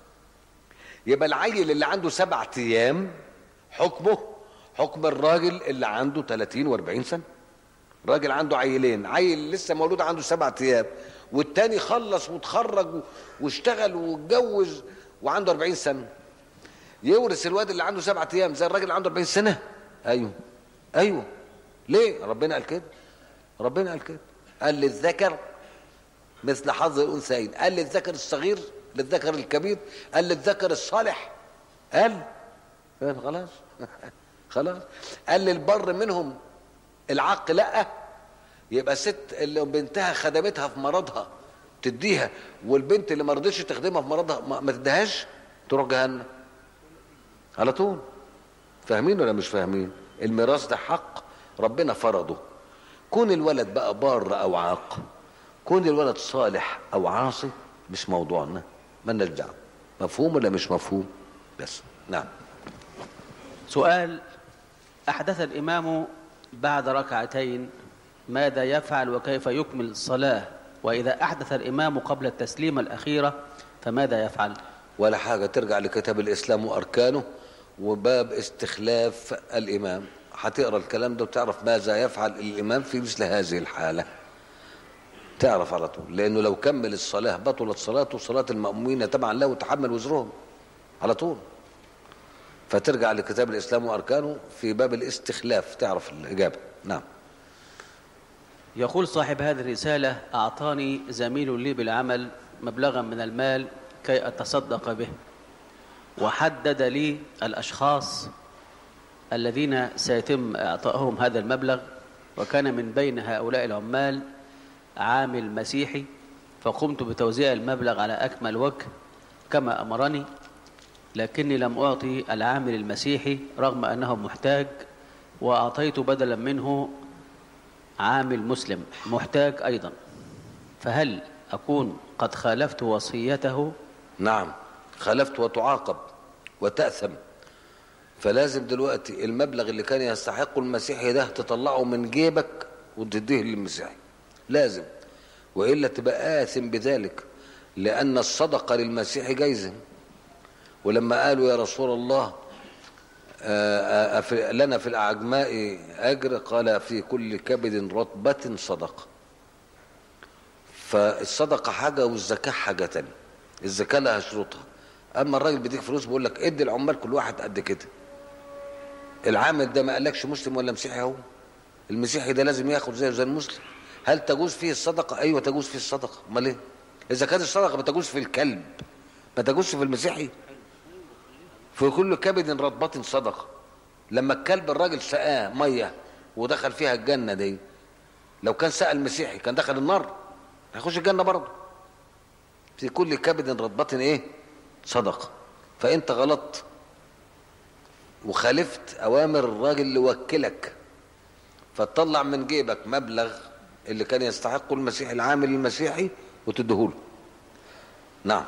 يبقى العيل اللي عنده سبعة ايام حكمه حكم الراجل اللي عنده 30 و40 سنه راجل عنده عيلين عيل لسه مولود عنده سبعة ايام والتاني خلص وتخرج و- واشتغل واتجوز وعنده 40 سنه يورث الواد اللي عنده سبعة ايام زي الراجل اللي عنده 40 سنه ايوه ايوه ليه ربنا قال كده ربنا قال كده قال للذكر مثل حظ الانثيين قال للذكر الصغير للذكر الكبير قال للذكر الصالح قال قال خلاص خلاص قال للبر منهم العق لا يبقى ست اللي بنتها خدمتها في مرضها تديها والبنت اللي ما رضتش تخدمها في مرضها ما, ما تديهاش تروح جهنم على طول فاهمين ولا مش فاهمين الميراث ده حق ربنا فرضه كون الولد بقى بار او عاق كون الولد صالح او عاصي مش موضوعنا مالناش دعوه مفهوم ولا مش مفهوم بس نعم سؤال أحدث الإمام بعد ركعتين ماذا يفعل وكيف يكمل الصلاة وإذا أحدث الإمام قبل التسليمة الأخيرة فماذا يفعل ولا حاجة ترجع لكتاب الإسلام وأركانه وباب استخلاف الإمام هتقرا الكلام ده وتعرف ماذا يفعل الإمام في مثل هذه الحالة تعرف على طول لأنه لو كمل الصلاة بطلت صلاته صلاة المأمومين تبعا له وتحمل وزرهم على طول فترجع لكتاب الإسلام وأركانه في باب الاستخلاف تعرف الإجابة نعم يقول صاحب هذه الرسالة أعطاني زميل لي بالعمل مبلغا من المال كي أتصدق به وحدد لي الأشخاص الذين سيتم إعطائهم هذا المبلغ وكان من بين هؤلاء العمال عامل مسيحي فقمت بتوزيع المبلغ على أكمل وجه كما أمرني لكني لم أعطي العامل المسيحي رغم أنه محتاج وأعطيت بدلا منه عامل مسلم محتاج أيضا فهل أكون قد خالفت وصيته نعم خالفت وتعاقب وتأثم فلازم دلوقتي المبلغ اللي كان يستحقه المسيحي ده تطلعه من جيبك وتديه للمسيحي لازم وإلا تبقى آثم بذلك لأن الصدقة للمسيحي جايزة ولما قالوا يا رسول الله آه، آه، في- لنا في الأعجماء أجر قال في كل كبد رطبة صدقة فالصدقة حاجة والزكاة حاجة تانية الزكاة لها شروطها أما الراجل بيديك فلوس بيقول لك ادي العمال كل واحد قد كده العامل ده ما قالكش مسلم ولا مسيحي هو المسيحي ده لازم ياخد زيه زي المسلم هل تجوز فيه الصدقة؟ أيوة تجوز فيه الصدقة أمال إيه؟ إذا كانت الصدقة ما تجوز في الكلب ما تجوز في المسيحي في كل كبد رطبة صدقة لما الكلب الراجل سقاه مية ودخل فيها الجنة دي لو كان سقى المسيحي كان دخل النار هيخش الجنة برضه في كل كبد رطبة ايه صدقة فانت غلطت وخالفت اوامر الراجل اللي وكلك فتطلع من جيبك مبلغ اللي كان يستحقه المسيحي العامل المسيحي وتديهوله نعم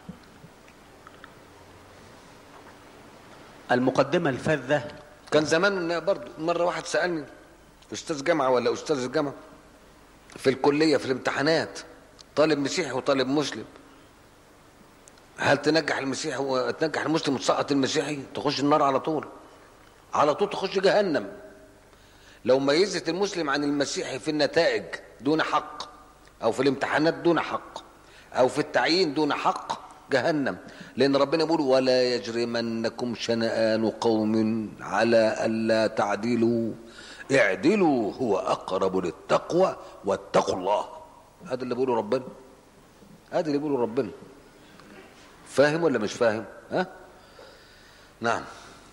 المقدمة الفذة كان زمان برضه مرة واحد سألني أستاذ جامعة ولا أستاذ جامعة في الكلية في الامتحانات طالب مسيحي وطالب مسلم هل تنجح المسيحي وتنجح المسلم وتسقط المسيحي تخش النار على طول على طول تخش جهنم لو ميزت المسلم عن المسيحي في النتائج دون حق او في الامتحانات دون حق او في التعيين دون حق جهنم لان ربنا بيقول ولا يجرمنكم شنآن قوم على الا تعدلوا اعدلوا هو اقرب للتقوى واتقوا الله هذا اللي بيقوله ربنا هذا اللي بيقوله ربنا فاهم ولا مش فاهم ها نعم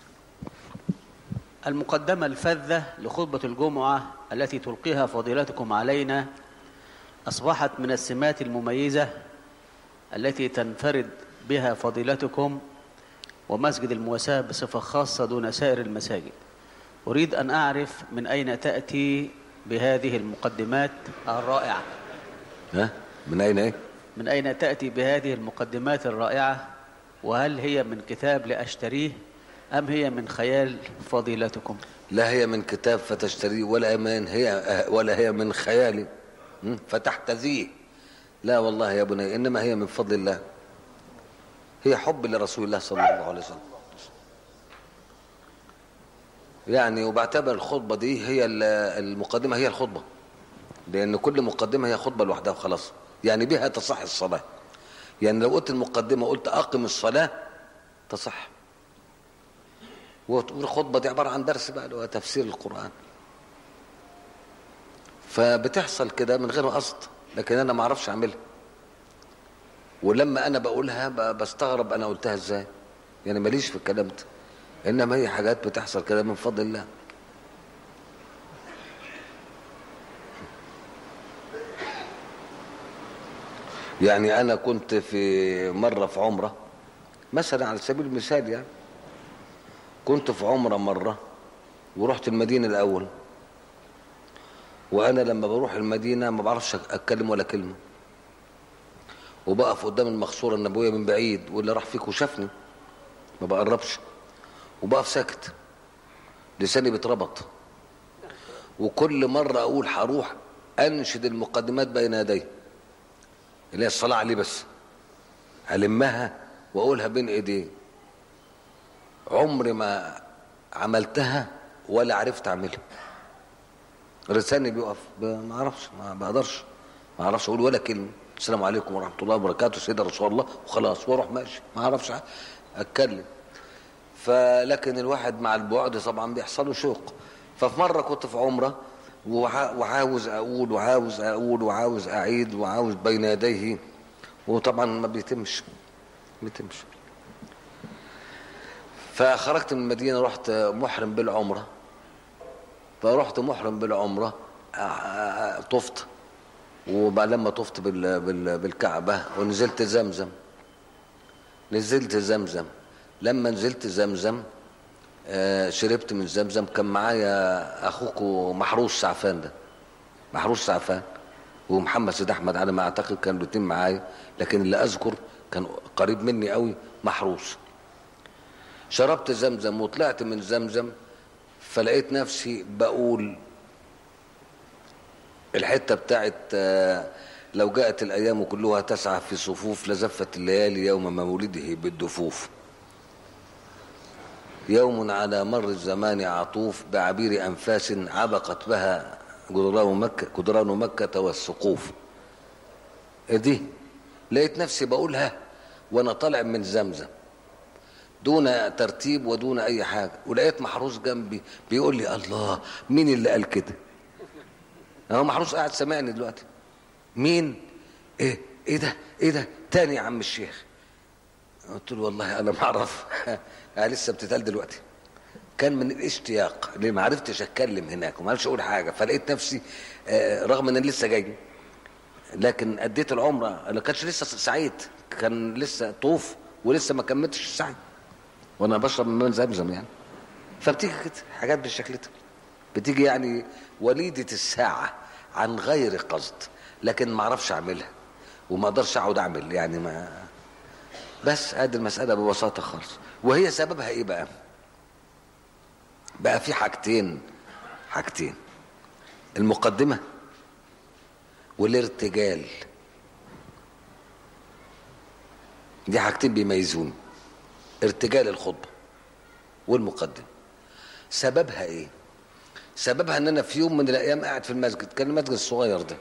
المقدمة الفذة لخطبة الجمعة التي تلقيها فضيلتكم علينا أصبحت من السمات المميزة التي تنفرد بها فضيلتكم ومسجد المواساة بصفة خاصة دون سائر المساجد أريد أن أعرف من أين تأتي بهذه المقدمات الرائعة ها من اين ايه من أين تأتي بهذه المقدمات الرائعة وهل هي من كتاب لأشتريه أم هي من خيال فضيلتكم لا هي من كتاب فتشتريه ولا من هي ولا هي من خيالي م? فتحتذيه لا والله يا بني انما هي من فضل الله هي حب لرسول الله صلى الله عليه وسلم يعني وبعتبر الخطبه دي هي ال- المقدمه هي الخطبه لان كل مقدمه هي خطبه لوحدها وخلاص يعني بها تصح الصلاه يعني لو قلت المقدمه قلت اقم الصلاه تصح والخطبه دي عباره عن درس بقى اللي هو تفسير القران فبتحصل كده من غير قصد لكن انا ما اعرفش اعملها ولما انا بقولها ب- بستغرب انا قلتها ازاي يعني ماليش في الكلام ده انما هي حاجات بتحصل كده من فضل الله يعني انا كنت في مره في عمره مثلا على سبيل المثال يعني كنت في عمره مره ورحت المدينه الاول وانا لما بروح المدينه ما بعرفش اتكلم ولا كلمه وبقف قدام المقصوره النبويه من بعيد واللي راح فيك وشافني ما بقربش وبقف ساكت لساني بيتربط وكل مره اقول هروح انشد المقدمات بين يدي اللي هي الصلاه عليه بس المها واقولها بين ايديه عمري ما عملتها ولا عرفت اعملها لساني بيقف ب- ما اعرفش ما بقدرش ما اعرفش اقول ولا كلمه السلام عليكم ورحمه الله وبركاته سيدنا رسول الله وخلاص واروح ماشي ما اعرفش اتكلم فلكن الواحد مع البعد طبعا بيحصل له شوق ففي مره كنت في عمره وعا- وعاوز اقول وعاوز اقول وعاوز اعيد وعاوز بين يديه وطبعا ما بيتمش ما بيتمش فخرجت من المدينه رحت محرم بالعمره فرحت محرم بالعمره آه، آه، طفت وبعد لما طفت بال- بال- بالكعبه ونزلت زمزم نزلت زمزم لما نزلت زمزم آه، شربت من زمزم كان معايا اخوكو محروس سعفان ده محروس سعفان ومحمد سيد احمد على ما اعتقد كانوا الاثنين معايا لكن اللي اذكر كان قريب مني قوي محروس شربت زمزم وطلعت من زمزم فلقيت نفسي بقول الحته بتاعت آه، لو جاءت الايام كلها تسعى في صفوف لزفت الليالي يوم مولده بالدفوف يوم على مر الزمان عطوف بعبير انفاس عبقت بها جدران مكه جدران مكه والسقوف دي لقيت نفسي بقولها وانا طالع من زمزم دون ترتيب ودون اي حاجه ولقيت محروس جنبي بيقول لي الله مين اللي قال كده هو محروس قاعد سامعني دلوقتي مين ايه ايه ده ايه ده تاني يا عم الشيخ قلت له والله انا ما اعرف أنا لسه بتتقال دلوقتي كان من الاشتياق اللي ما عرفتش اتكلم هناك وما عرفتش اقول حاجه فلقيت نفسي آه، رغم ان أنا لسه جاي لكن اديت العمره انا كانش لسه سعيد كان لسه طوف ولسه ما كملتش السعي وانا بشرب من ماء زمزم يعني فبتيجي كده حاجات بالشكل ده بتيجي يعني وليده الساعه عن غير قصد لكن ما اعرفش اعملها وما اقدرش اقعد اعمل يعني ما بس ادي المساله ببساطه خالص وهي سببها ايه بقى بقى في حاجتين حاجتين المقدمه والارتجال دي حاجتين بيميزوني ارتجال الخطبة والمقدم سببها ايه سببها ان انا في يوم من الايام قاعد في المسجد كان المسجد الصغير ده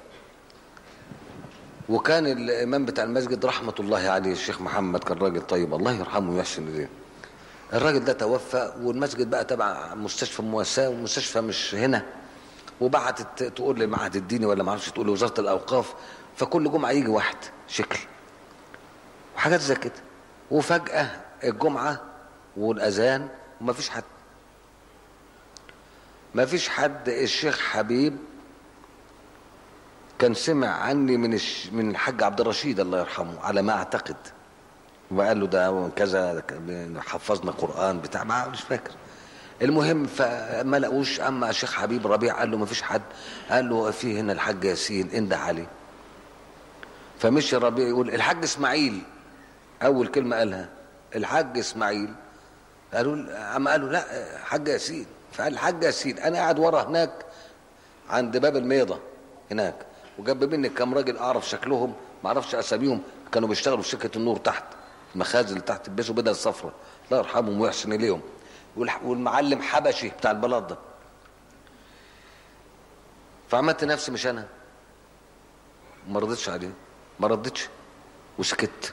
وكان الامام بتاع المسجد رحمه الله عليه الشيخ محمد كان راجل طيب الله يرحمه ويحسن اليه الراجل ده توفى والمسجد بقى تبع مستشفى مواساه ومستشفى مش هنا وبعتت تقول للمعهد الديني ولا ما اعرفش تقول لوزاره الاوقاف فكل جمعه يجي واحد شكل وحاجات زي كده وفجاه الجمعه والاذان وما فيش حد ما فيش حد الشيخ حبيب كان سمع عني من الش... من الحاج عبد الرشيد الله يرحمه على ما اعتقد وقال له ده كذا حفظنا قران بتاع ما مش فاكر المهم فما لقوش اما الشيخ حبيب ربيع قال له ما فيش حد قال له في هنا الحاج ياسين انده عليه فمشي ربيع يقول الحاج اسماعيل اول كلمه قالها الحاج اسماعيل قالوا اما قالوا لا حاج ياسين فقال الحاج ياسين انا قاعد ورا هناك عند باب الميضه هناك وجنب مني كام راجل اعرف شكلهم ما اعرفش اساميهم كانوا بيشتغلوا في شركه النور تحت المخازن اللي تحت بيسوا بدل الصفرة الله يرحمهم ويحسن اليهم والمعلم حبشي بتاع البلاط ده فعملت نفسي مش انا ما رضيتش عليه ما ردتش وسكت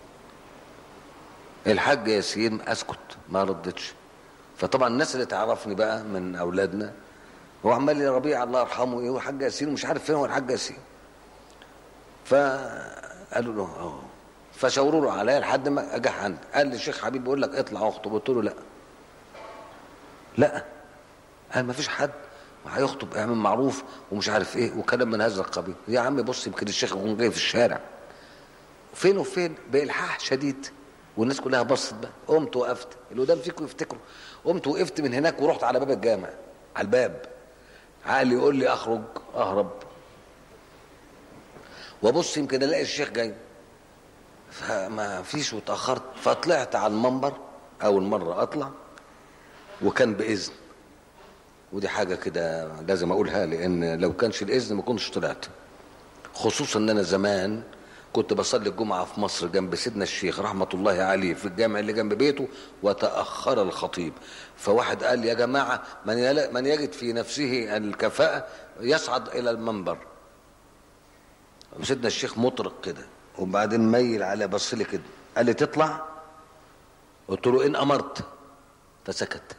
الحاج ياسين اسكت ما ردتش فطبعا الناس اللي تعرفني بقى من اولادنا هو عمال لي ربيع الله يرحمه ايه والحاج ياسين ومش عارف فين هو الحاج ياسين فقالوا له اه فشاوروا له عليا لحد ما اجح عندي قال لي الشيخ حبيب بيقول لك اطلع واخطب قلت له لا لا قال ما فيش حد وهيخطب اعمل معروف ومش عارف ايه وكلام من هذا القبيل يا عم بص يمكن الشيخ يكون جاي في الشارع فين وفين بالحاح شديد والناس كلها بصت بقى قمت وقفت اللي قدام فيكم يفتكروا قمت وقفت من هناك ورحت على باب الجامع على الباب عقلي يقول لي اخرج اهرب وابص يمكن الاقي الشيخ جاي فما فيش واتاخرت فطلعت على المنبر اول مره اطلع وكان باذن ودي حاجه كده لازم اقولها لان لو كانش الاذن ما كنتش طلعت خصوصا ان انا زمان كنت بصلي الجمعه في مصر جنب سيدنا الشيخ رحمه الله عليه في الجامع اللي جنب بيته وتاخر الخطيب فواحد قال يا جماعه من من يجد في نفسه الكفاءه يصعد الى المنبر سيدنا الشيخ مطرق كده وبعدين ميل على بص لي كده قال لي تطلع قلت له ان امرت فسكت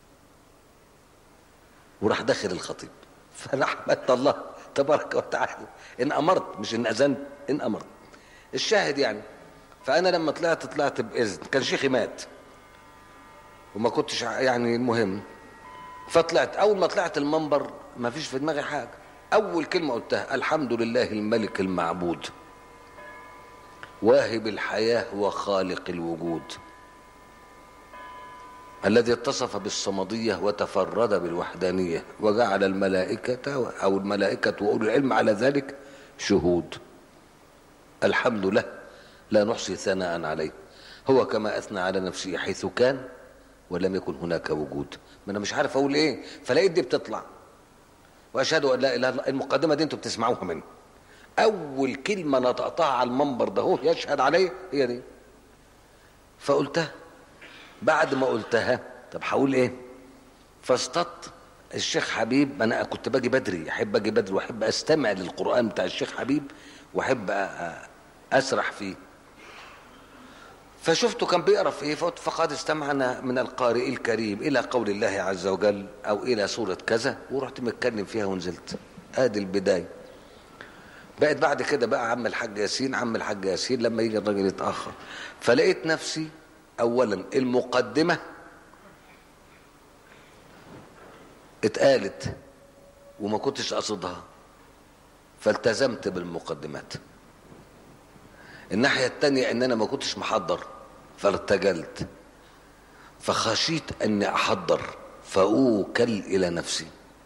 وراح داخل الخطيب فانا حمدت الله تبارك وتعالى ان امرت مش ان اذنت ان امرت الشاهد يعني فانا لما طلعت طلعت باذن كان شيخي مات وما كنتش يعني المهم فطلعت اول ما طلعت المنبر ما فيش في دماغي حاجه اول كلمه قلتها الحمد لله الملك المعبود واهب الحياه وخالق الوجود الذي اتصف بالصمدية وتفرد بالوحدانية وجعل الملائكة أو الملائكة وأولو العلم على ذلك شهود الحمد له لا نحصي ثناء عليه هو كما أثنى على نفسه حيث كان ولم يكن هناك وجود ما أنا مش عارف أقول إيه فلقيت دي بتطلع وأشهد أن لا إله إلا المقدمة دي أنتوا بتسمعوها مني أول كلمة نطقتها على المنبر ده هو يشهد عليه هي دي فقلتها بعد ما قلتها طب هقول ايه فاصطدت الشيخ حبيب انا كنت باجي بدري احب اجي بدري واحب استمع للقران بتاع الشيخ حبيب واحب اسرح فيه فشفته كان بيقرا في ايه فقد استمعنا من القارئ الكريم الى قول الله عز وجل او الى سوره كذا ورحت متكلم فيها ونزلت ادي البدايه بقت بعد كده بقى عم الحاج ياسين عم الحاج ياسين لما يجي الراجل يتاخر فلقيت نفسي اولا المقدمه اتقالت وما كنتش اقصدها فالتزمت بالمقدمات الناحيه التانية ان انا ما كنتش محضر فارتجلت فخشيت اني احضر فاوكل الى نفسي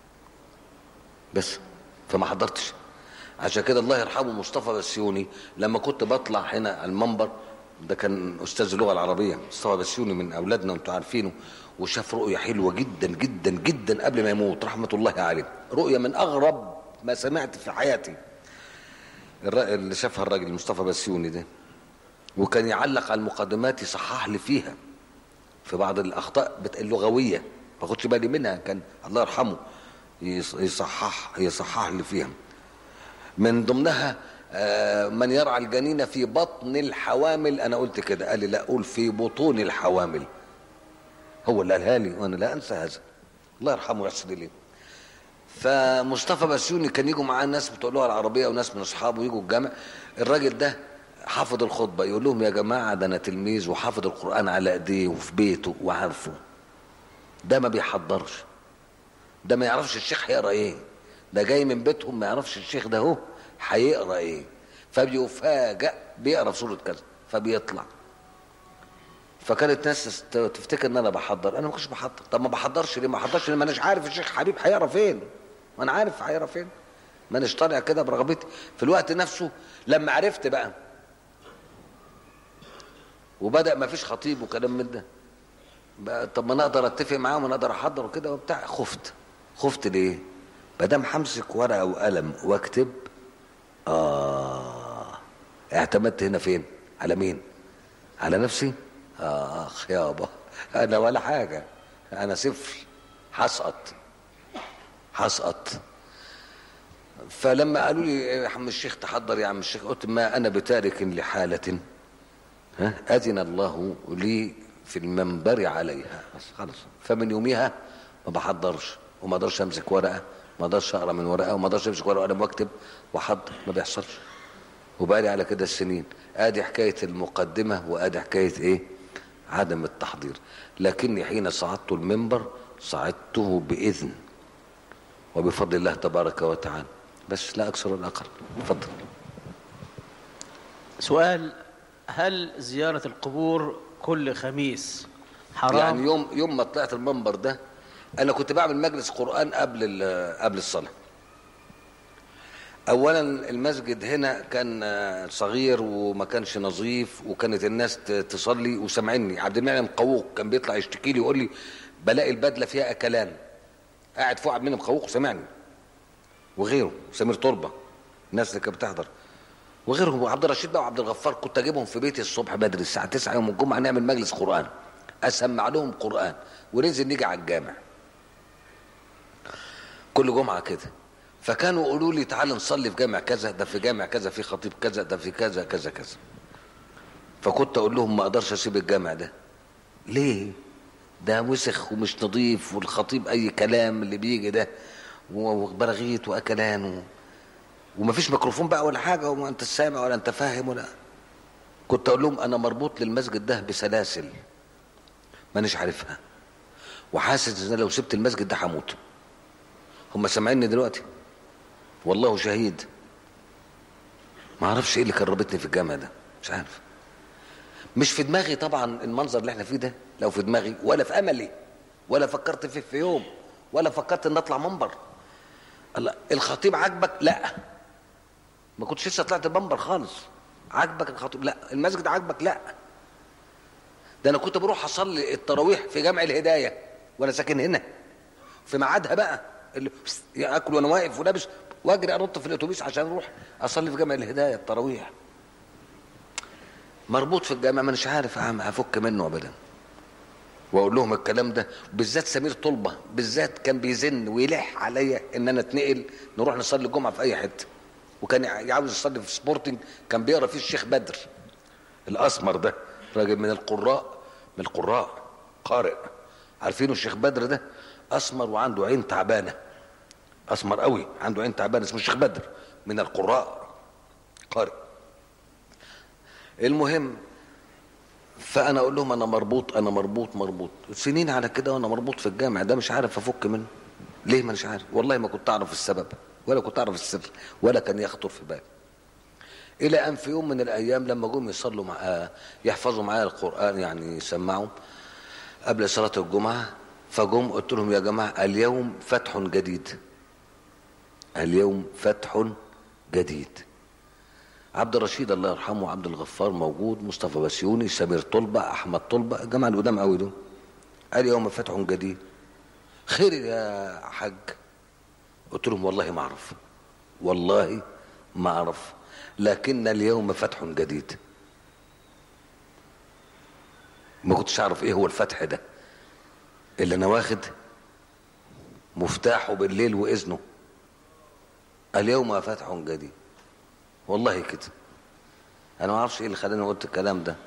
بس فما حضرتش عشان كده الله يرحمه مصطفى بسيوني لما كنت بطلع هنا على المنبر ده كان استاذ اللغه العربيه مصطفى بسيوني من اولادنا وانتم عارفينه وشاف رؤيه حلوه جدا جدا جدا قبل ما يموت رحمه الله عليه رؤيه من اغرب ما سمعت في حياتي اللي شافها الراجل مصطفى بسيوني ده وكان يعلق على المقدمات يصحح لي فيها في بعض الاخطاء بت- اللغويه ما اخدش بالي منها كان الله يرحمه يص- يصحح يصحح لي فيها من ضمنها آه، من يرعى الجنين في بطن الحوامل انا قلت كده قال لي لا اقول في بطون الحوامل هو اللي قالها لي وانا لا انسى هذا الله يرحمه ويحسن اليه فمصطفى بسيوني كان يجوا معاه ناس بتوع اللغه العربيه وناس من اصحابه يجوا الجامع الراجل ده حافظ الخطبه يقول لهم يا جماعه ده انا تلميذ وحافظ القران على ايديه وفي بيته وعارفه ده ما بيحضرش ده ما يعرفش الشيخ هيقرا ايه ده جاي من بيتهم ما يعرفش الشيخ ده هو هيقرا ايه فبيفاجئ بيقرا في سوره كذا فبيطلع فكانت ناس تست- تفتكر ان انا بحضر انا ما كنتش بحضر طب ما بحضرش ليه ما بحضرش ليه ما اناش عارف الشيخ حبيب هيقرا فين ما انا عارف هيقرا فين ما اناش طالع كده برغبتي في الوقت نفسه لما عرفت بقى وبدا ما فيش خطيب وكلام من ده بقى طب ما انا اقدر اتفق معاهم وانا اقدر احضر وكده وبتاع خفت خفت ليه ما دام همسك ورقه وقلم واكتب اه اعتمدت هنا فين على مين على نفسي اخ يابا انا ولا حاجه انا صفر هسقط هسقط فلما قالوا لي يا عم الشيخ تحضر يا عم الشيخ قلت ما انا بتارك لحاله ها اذن الله لي في المنبر عليها بس خلاص فمن يوميها ما بحضرش وما اقدرش امسك ورقه ما اقدرش اقرا من ورقه وما اقدرش امسك ورقه وقلم واكتب واحضر ما بيحصلش وبقالي على كده السنين ادي حكايه المقدمه وادي حكايه ايه عدم التحضير لكني حين صعدت المنبر صعدته باذن وبفضل الله تبارك وتعالى بس لا اكثر ولا اقل اتفضل سؤال هل زيارة القبور كل خميس حرام يعني يوم يوم ما طلعت المنبر ده انا كنت بعمل مجلس قران قبل ال- قبل الصلاه اولا المسجد هنا كان آه، صغير وما كانش نظيف وكانت الناس ت- تصلي وسامعني عبد المنعم قووق كان بيطلع يشتكي لي يقول لي بلاقي البدله فيها اكلان قاعد فوق عبد المنعم قووق سامعني وغيره سمير تربه الناس اللي كانت بتحضر وغيرهم وعبد الرشيد بقى وعبد الغفار كنت اجيبهم في بيتي الصبح بدري الساعه 9 يوم الجمعه نعمل مجلس قران اسمع لهم قران وننزل نيجي على الجامع كل جمعه كده فكانوا يقولوا لي تعال نصلي في جامع كذا ده في جامع كذا في خطيب كذا ده في كذا كذا كذا فكنت اقول لهم ما اقدرش اسيب الجامع ده ليه ده وسخ ومش نظيف والخطيب اي كلام اللي بيجي ده وبراغيث واكلان و... ومفيش ميكروفون بقى ولا حاجه وما انت سامع ولا انت فاهم ولا كنت اقول لهم انا مربوط للمسجد ده بسلاسل مانيش عارفها وحاسس ان أنا لو سبت المسجد ده هموت هم سامعيني دلوقتي والله شهيد ما اعرفش ايه اللي كربتني في الجامع ده مش عارف مش في دماغي طبعا المنظر اللي احنا فيه ده لو في دماغي ولا في املي ولا فكرت فيه في يوم ولا فكرت ان اطلع منبر الله الخطيب عاجبك لا ما كنتش لسه طلعت المنبر خالص عاجبك الخطيب لا المسجد عاجبك لا ده انا كنت بروح اصلي التراويح في جامع الهدايه وانا ساكن هنا في ميعادها بقى اللي اكل وانا واقف ولابس واجري انط في الاتوبيس عشان اروح اصلي في جامع الهدايه التراويح مربوط في الجامع ما مش عارف أعمل- افك منه ابدا واقول لهم الكلام ده بالذات سمير طلبه بالذات كان بيزن ويلح عليا ان انا اتنقل نروح نصلي الجمعه في اي حته وكان عاوز يصلي في سبورتنج كان بيقرا فيه الشيخ بدر الاسمر ده راجل من القراء من القراء قارئ عارفينه الشيخ بدر ده اسمر وعنده عين تعبانه اسمر قوي عنده عين تعبانه اسمه الشيخ بدر من القراء قارئ المهم فانا اقول لهم انا مربوط انا مربوط مربوط سنين على كده وانا مربوط في الجامع ده مش عارف افك منه ليه ما مش عارف والله ما كنت اعرف السبب ولا كنت اعرف السر ولا كان يخطر في بالي الى ان في يوم من الايام لما جم يصلوا مع يحفظوا معايا القران يعني يسمعوا قبل صلاه الجمعه فجم قلت لهم يا جماعه اليوم فتح جديد اليوم فتح جديد عبد الرشيد الله يرحمه عبد الغفار موجود مصطفى بسيوني سمير طلبة أحمد طلبة الجماعة القدام قوي دول قال يوم فتح جديد خير يا حاج قلت لهم والله ما أعرف والله ما أعرف لكن اليوم فتح جديد ما كنتش اعرف ايه هو الفتح ده اللي انا واخد مفتاحه بالليل واذنه اليوم فتح جديد والله كده انا ما اعرفش ايه اللي خلاني قلت الكلام ده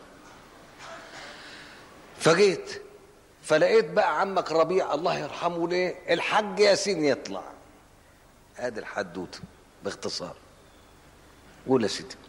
فجيت فلقيت بقى عمك ربيع الله يرحمه ليه الحاج ياسين يطلع ادي الحدوته باختصار قول يا سيدي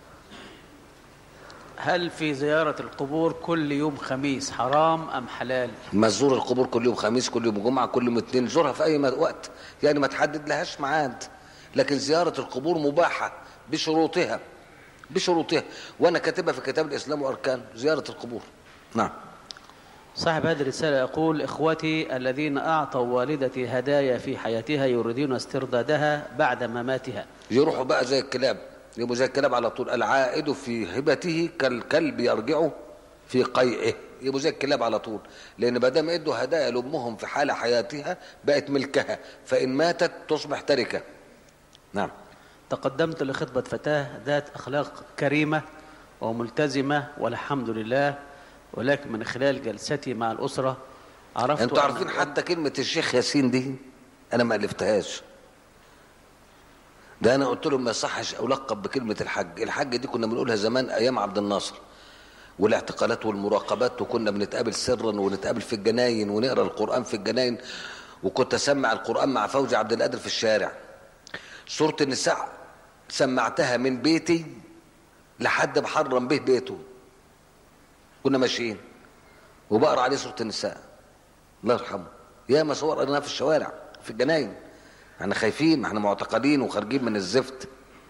هل في زيارة القبور كل يوم خميس حرام أم حلال ما تزور القبور كل يوم خميس كل يوم جمعه كل يوم اثنين زورها في اي م- وقت يعني ما تحدد لهاش ميعاد لكن زياره القبور مباحه بشروطها بشروطها وانا كاتبها في كتاب الاسلام واركان زياره القبور نعم صاحب هذه الرسالة يقول إخوتي الذين أعطوا والدتي هدايا في حياتها يريدون استردادها بعد مماتها يروحوا بقى زي الكلاب يبقوا زي الكلاب على طول العائد في هبته كالكلب يرجع في قيئه يبقوا زي الكلاب على طول لان ما دام ادوا هدايا لامهم في حال حياتها بقت ملكها فان ماتت تصبح تركه نعم تقدمت لخطبة فتاة ذات أخلاق كريمة وملتزمة والحمد لله ولكن من خلال جلستي مع الأسرة عرفت انتوا أن عارفين حتى كلمه الشيخ ياسين دي انا ما الفتهاش ده انا قلت لهم ما يصحش القب بكلمه الحج الحج دي كنا بنقولها زمان ايام عبد الناصر والاعتقالات والمراقبات وكنا بنتقابل سرا ونتقابل في الجناين ونقرا القران في الجناين وكنت اسمع القران مع فوزي عبد القادر في الشارع سوره النساء سمعتها من بيتي لحد محرم به بيته كنا ماشيين وبقرا عليه سوره النساء الله يرحمه يا ما صور قريناها في الشوارع في الجناين احنا خايفين ما احنا معتقلين وخارجين من الزفت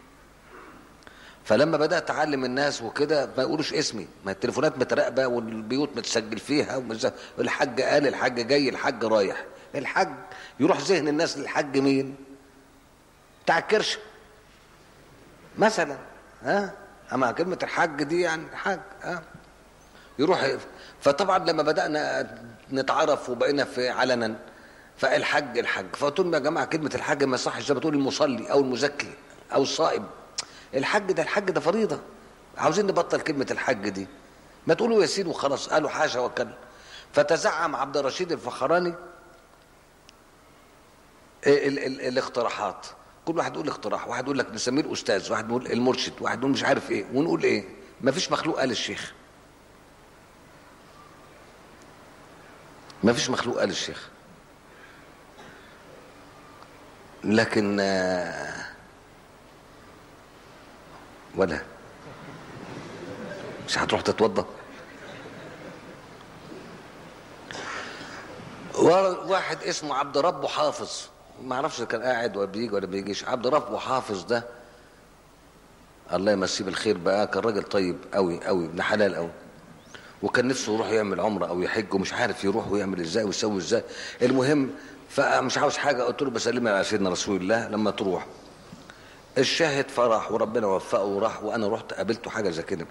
فلما بدات اعلم الناس وكده ما يقولوش اسمي ما التليفونات متراقبه والبيوت متسجل فيها ومش- الحاج قال الحاج جاي الحاج رايح الحاج يروح ذهن الناس للحج مين بتاع الكرشه مثلا ها اما كلمه الحج دي يعني الحاج ها يروح فطبعا لما بدانا نتعرف وبقينا في علنا فالحج الحج فقلت لهم يا جماعه كلمه الحج ما يصحش زي ما تقول المصلي او المزكي او الصائم الحج ده الحج ده فريضه عاوزين نبطل كلمه الحج دي ما تقولوا ياسين وخلاص قالوا حاشا وكلا فتزعم عبد الرشيد الفخراني ال ال الاقتراحات كل واحد يقول اقتراح واحد يقول لك نسميه الاستاذ واحد يقول المرشد واحد يقول مش عارف ايه ونقول ايه ما فيش مخلوق قال الشيخ ما فيش مخلوق قال الشيخ لكن آه، ولا مش هتروح تتوضا واحد اسمه عبد ربه حافظ ما اعرفش كان قاعد ولا بيجي ولا بيجيش عبد ربه حافظ ده الله يمسيه بالخير بقى كان راجل طيب قوي قوي ابن حلال قوي وكان نفسه يروح يعمل عمره او يحج ومش عارف يروح ويعمل ازاي ويسوي ازاي المهم فمش عاوز حاجه قلت له بسلمي على سيدنا رسول الله لما تروح الشاهد فرح وربنا وفقه وراح وانا رحت قابلته حاجه زي كده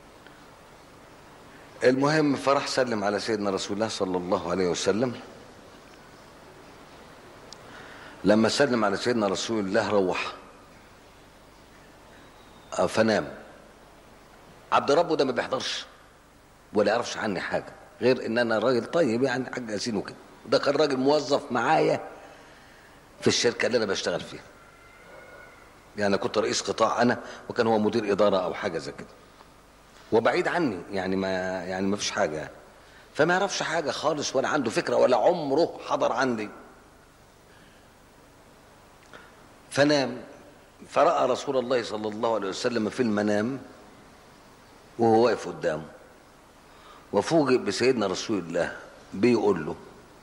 المهم فراح سلم على سيدنا رسول الله صلى الله عليه وسلم لما سلم على سيدنا رسول الله روح آه، فنام عبد ربه ده ما بيحضرش ولا يعرفش عني حاجه غير ان انا راجل طيب يعني حاج ياسين وكده ده كان راجل موظف معايا في الشركه اللي انا بشتغل فيها يعني كنت رئيس قطاع انا وكان هو مدير اداره او حاجه زي كده وبعيد عني يعني ما يعني ما فيش حاجه يعني. فما يعرفش حاجه خالص ولا عنده فكره ولا عمره حضر عندي فنام فراى رسول الله صلى الله عليه وسلم في المنام وهو واقف قدامه وفوجئ بسيدنا رسول الله بيقول له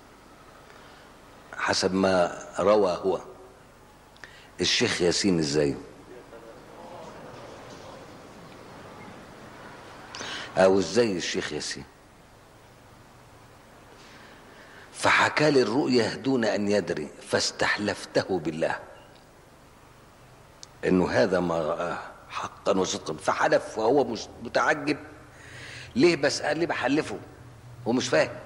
حسب ما روى هو الشيخ ياسين ازاي او ازاي الشيخ ياسين فحكى لي الرؤيا دون ان يدري فاستحلفته بالله انه هذا ما رآه حقا وصدقا فحلف وهو مس- متعجب ليه بس قال لي بحلفه هو مش فاهم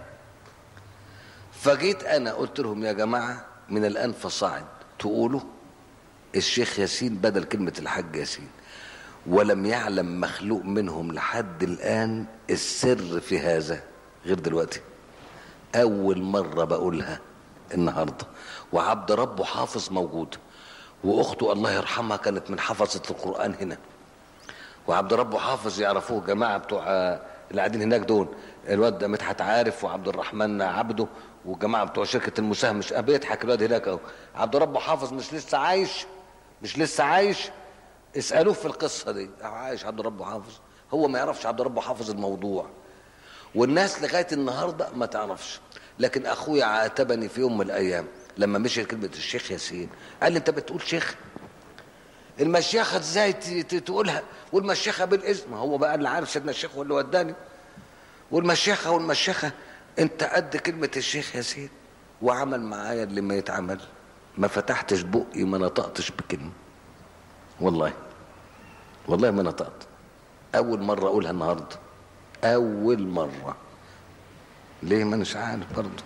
فجيت انا قلت لهم يا جماعه من الان فصاعد تقولوا الشيخ ياسين بدل كلمه الحاج ياسين ولم يعلم مخلوق منهم لحد الآن السر في هذا غير دلوقتي أول مرة بقولها النهاردة وعبد ربه حافظ موجود وأخته الله يرحمها كانت من حفظة القرآن هنا وعبد ربه حافظ يعرفوه جماعة بتوع آه، اللي قاعدين هناك دول الواد ده مدحت عارف وعبد الرحمن عبده والجماعة بتوع شركة المساهم مش آه، بيضحك الواد هناك اهو عبد ربه حافظ مش لسه عايش مش لسه عايش اسألوه في القصة دي أهو عايش عبد ربه حافظ هو ما يعرفش عبد ربه حافظ الموضوع والناس لغاية النهاردة ما تعرفش لكن أخويا عاتبني في يوم من الأيام لما مشي كلمة الشيخ ياسين قال لي أنت بتقول شيخ المشيخة ازاي ت- ت- تقولها والمشيخة بالاسم هو بقى اللي عارف سيدنا الشيخ هو اللي وداني والمشيخة والمشيخة انت قد كلمة الشيخ ياسين وعمل معايا اللي ما يتعمل ما فتحتش بقي ما نطقتش بكلمة والله والله ما نطقت اول مرة اقولها النهاردة اول مرة ليه ما مش عارف برضه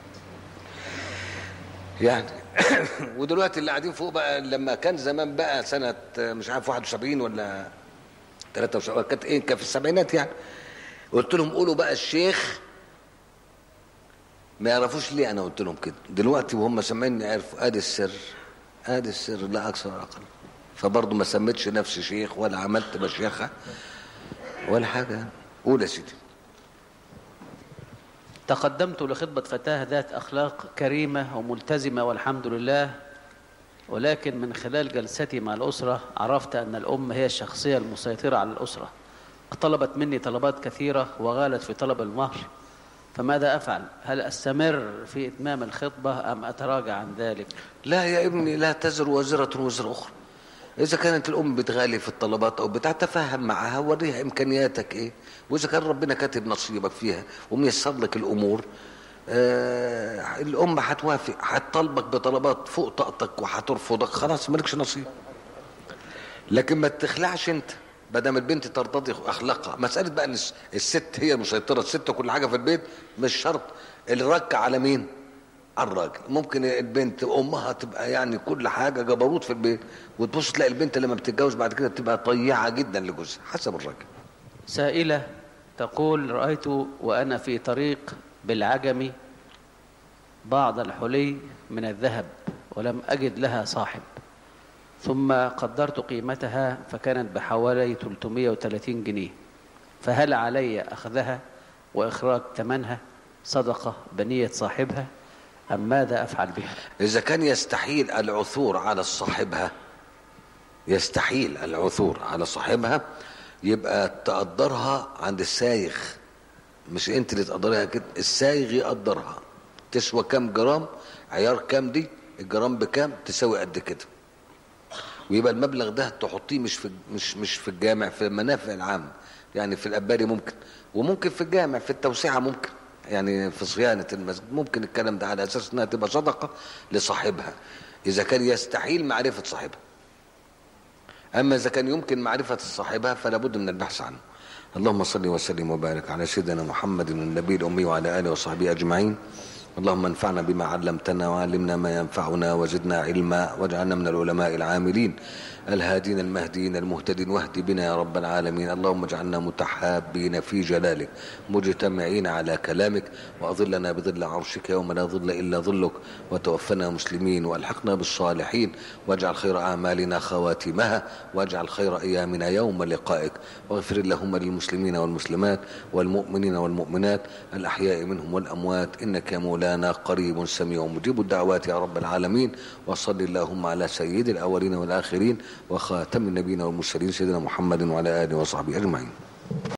يعني ودلوقتي اللي قاعدين فوق بقى لما كان زمان بقى سنة مش عارف 71 ولا 73 كانت ايه كان في السبعينات يعني قلت لهم قولوا بقى الشيخ ما يعرفوش ليه انا قلت لهم كده دلوقتي وهم سامعيني عرفوا ادي السر ادي السر لا اكثر ولا اقل فبرضه ما سميتش نفسي شيخ ولا عملت مشيخه ولا حاجه قول يا سيدي تقدمت لخطبة فتاة ذات أخلاق كريمة وملتزمة والحمد لله ولكن من خلال جلستي مع الأسرة عرفت أن الأم هي الشخصية المسيطرة على الأسرة طلبت مني طلبات كثيرة وغالت في طلب المهر فماذا أفعل؟ هل أستمر في إتمام الخطبة أم أتراجع عن ذلك؟ لا يا ابني لا تزر وازرة وزر أخرى إذا كانت الأم بتغالي في الطلبات أو بتتفاهم معها وريها إمكانياتك إيه وإذا كان ربنا كاتب نصيبك فيها وميسر لك الأمور آه الأم هتوافق هتطالبك بطلبات فوق طاقتك وهترفضك خلاص مالكش نصيب لكن ما تخلعش أنت بدل البنت ترتضي اخلاقها مساله بقى ان الس- الست هي المسيطره الست كل حاجه في البيت مش شرط الرك على مين على الراجل ممكن البنت امها تبقى يعني كل حاجه جبروت في البيت وتبص تلاقي البنت لما بتتجوز بعد كده بتبقى طيعه جدا لجوزها حسب الراجل سائلة تقول رأيت وأنا في طريق بالعجم بعض الحلي من الذهب ولم أجد لها صاحب ثم قدرت قيمتها فكانت بحوالي 330 جنيه فهل علي أخذها وإخراج ثمنها صدقة بنية صاحبها أم ماذا أفعل بها اذا كان يستحيل العثور على صاحبها يستحيل العثور على صاحبها يبقى تقدرها عند السايغ مش انت اللي تقدرها كده السايغ يقدرها تسوى كام جرام عيار كام دي الجرام بكام تساوي قد كده ويبقى المبلغ ده تحطيه مش في مش مش في الجامع في المنافع العامه يعني في الاباري ممكن وممكن في الجامع في التوسعه ممكن يعني في صيانه المسجد ممكن الكلام ده على اساس انها تبقى صدقه لصاحبها اذا كان يستحيل معرفه صاحبها اما اذا كان يمكن معرفه صاحبها فلا بد من البحث عنه اللهم صل وسلم وبارك على سيدنا محمد النبي الامي وعلى اله وصحبه اجمعين اللهم انفعنا بما علمتنا وعلمنا ما ينفعنا وزدنا علما واجعلنا من العلماء العاملين الهادين المهديين المهتدين واهد بنا يا رب العالمين اللهم اجعلنا متحابين في جلالك مجتمعين على كلامك واظلنا بظل عرشك يوم لا ظل الا ظلك وتوفنا مسلمين والحقنا بالصالحين واجعل خير اعمالنا خواتمها واجعل خير ايامنا يوم لقائك واغفر اللهم للمسلمين والمسلمات والمؤمنين والمؤمنات الاحياء منهم والاموات انك يا مولانا قريب سميع مجيب الدعوات يا رب العالمين وصل اللهم على سيد الاولين والاخرين وخاتم النبيين والمرسلين سيدنا محمد وعلى اله وصحبه اجمعين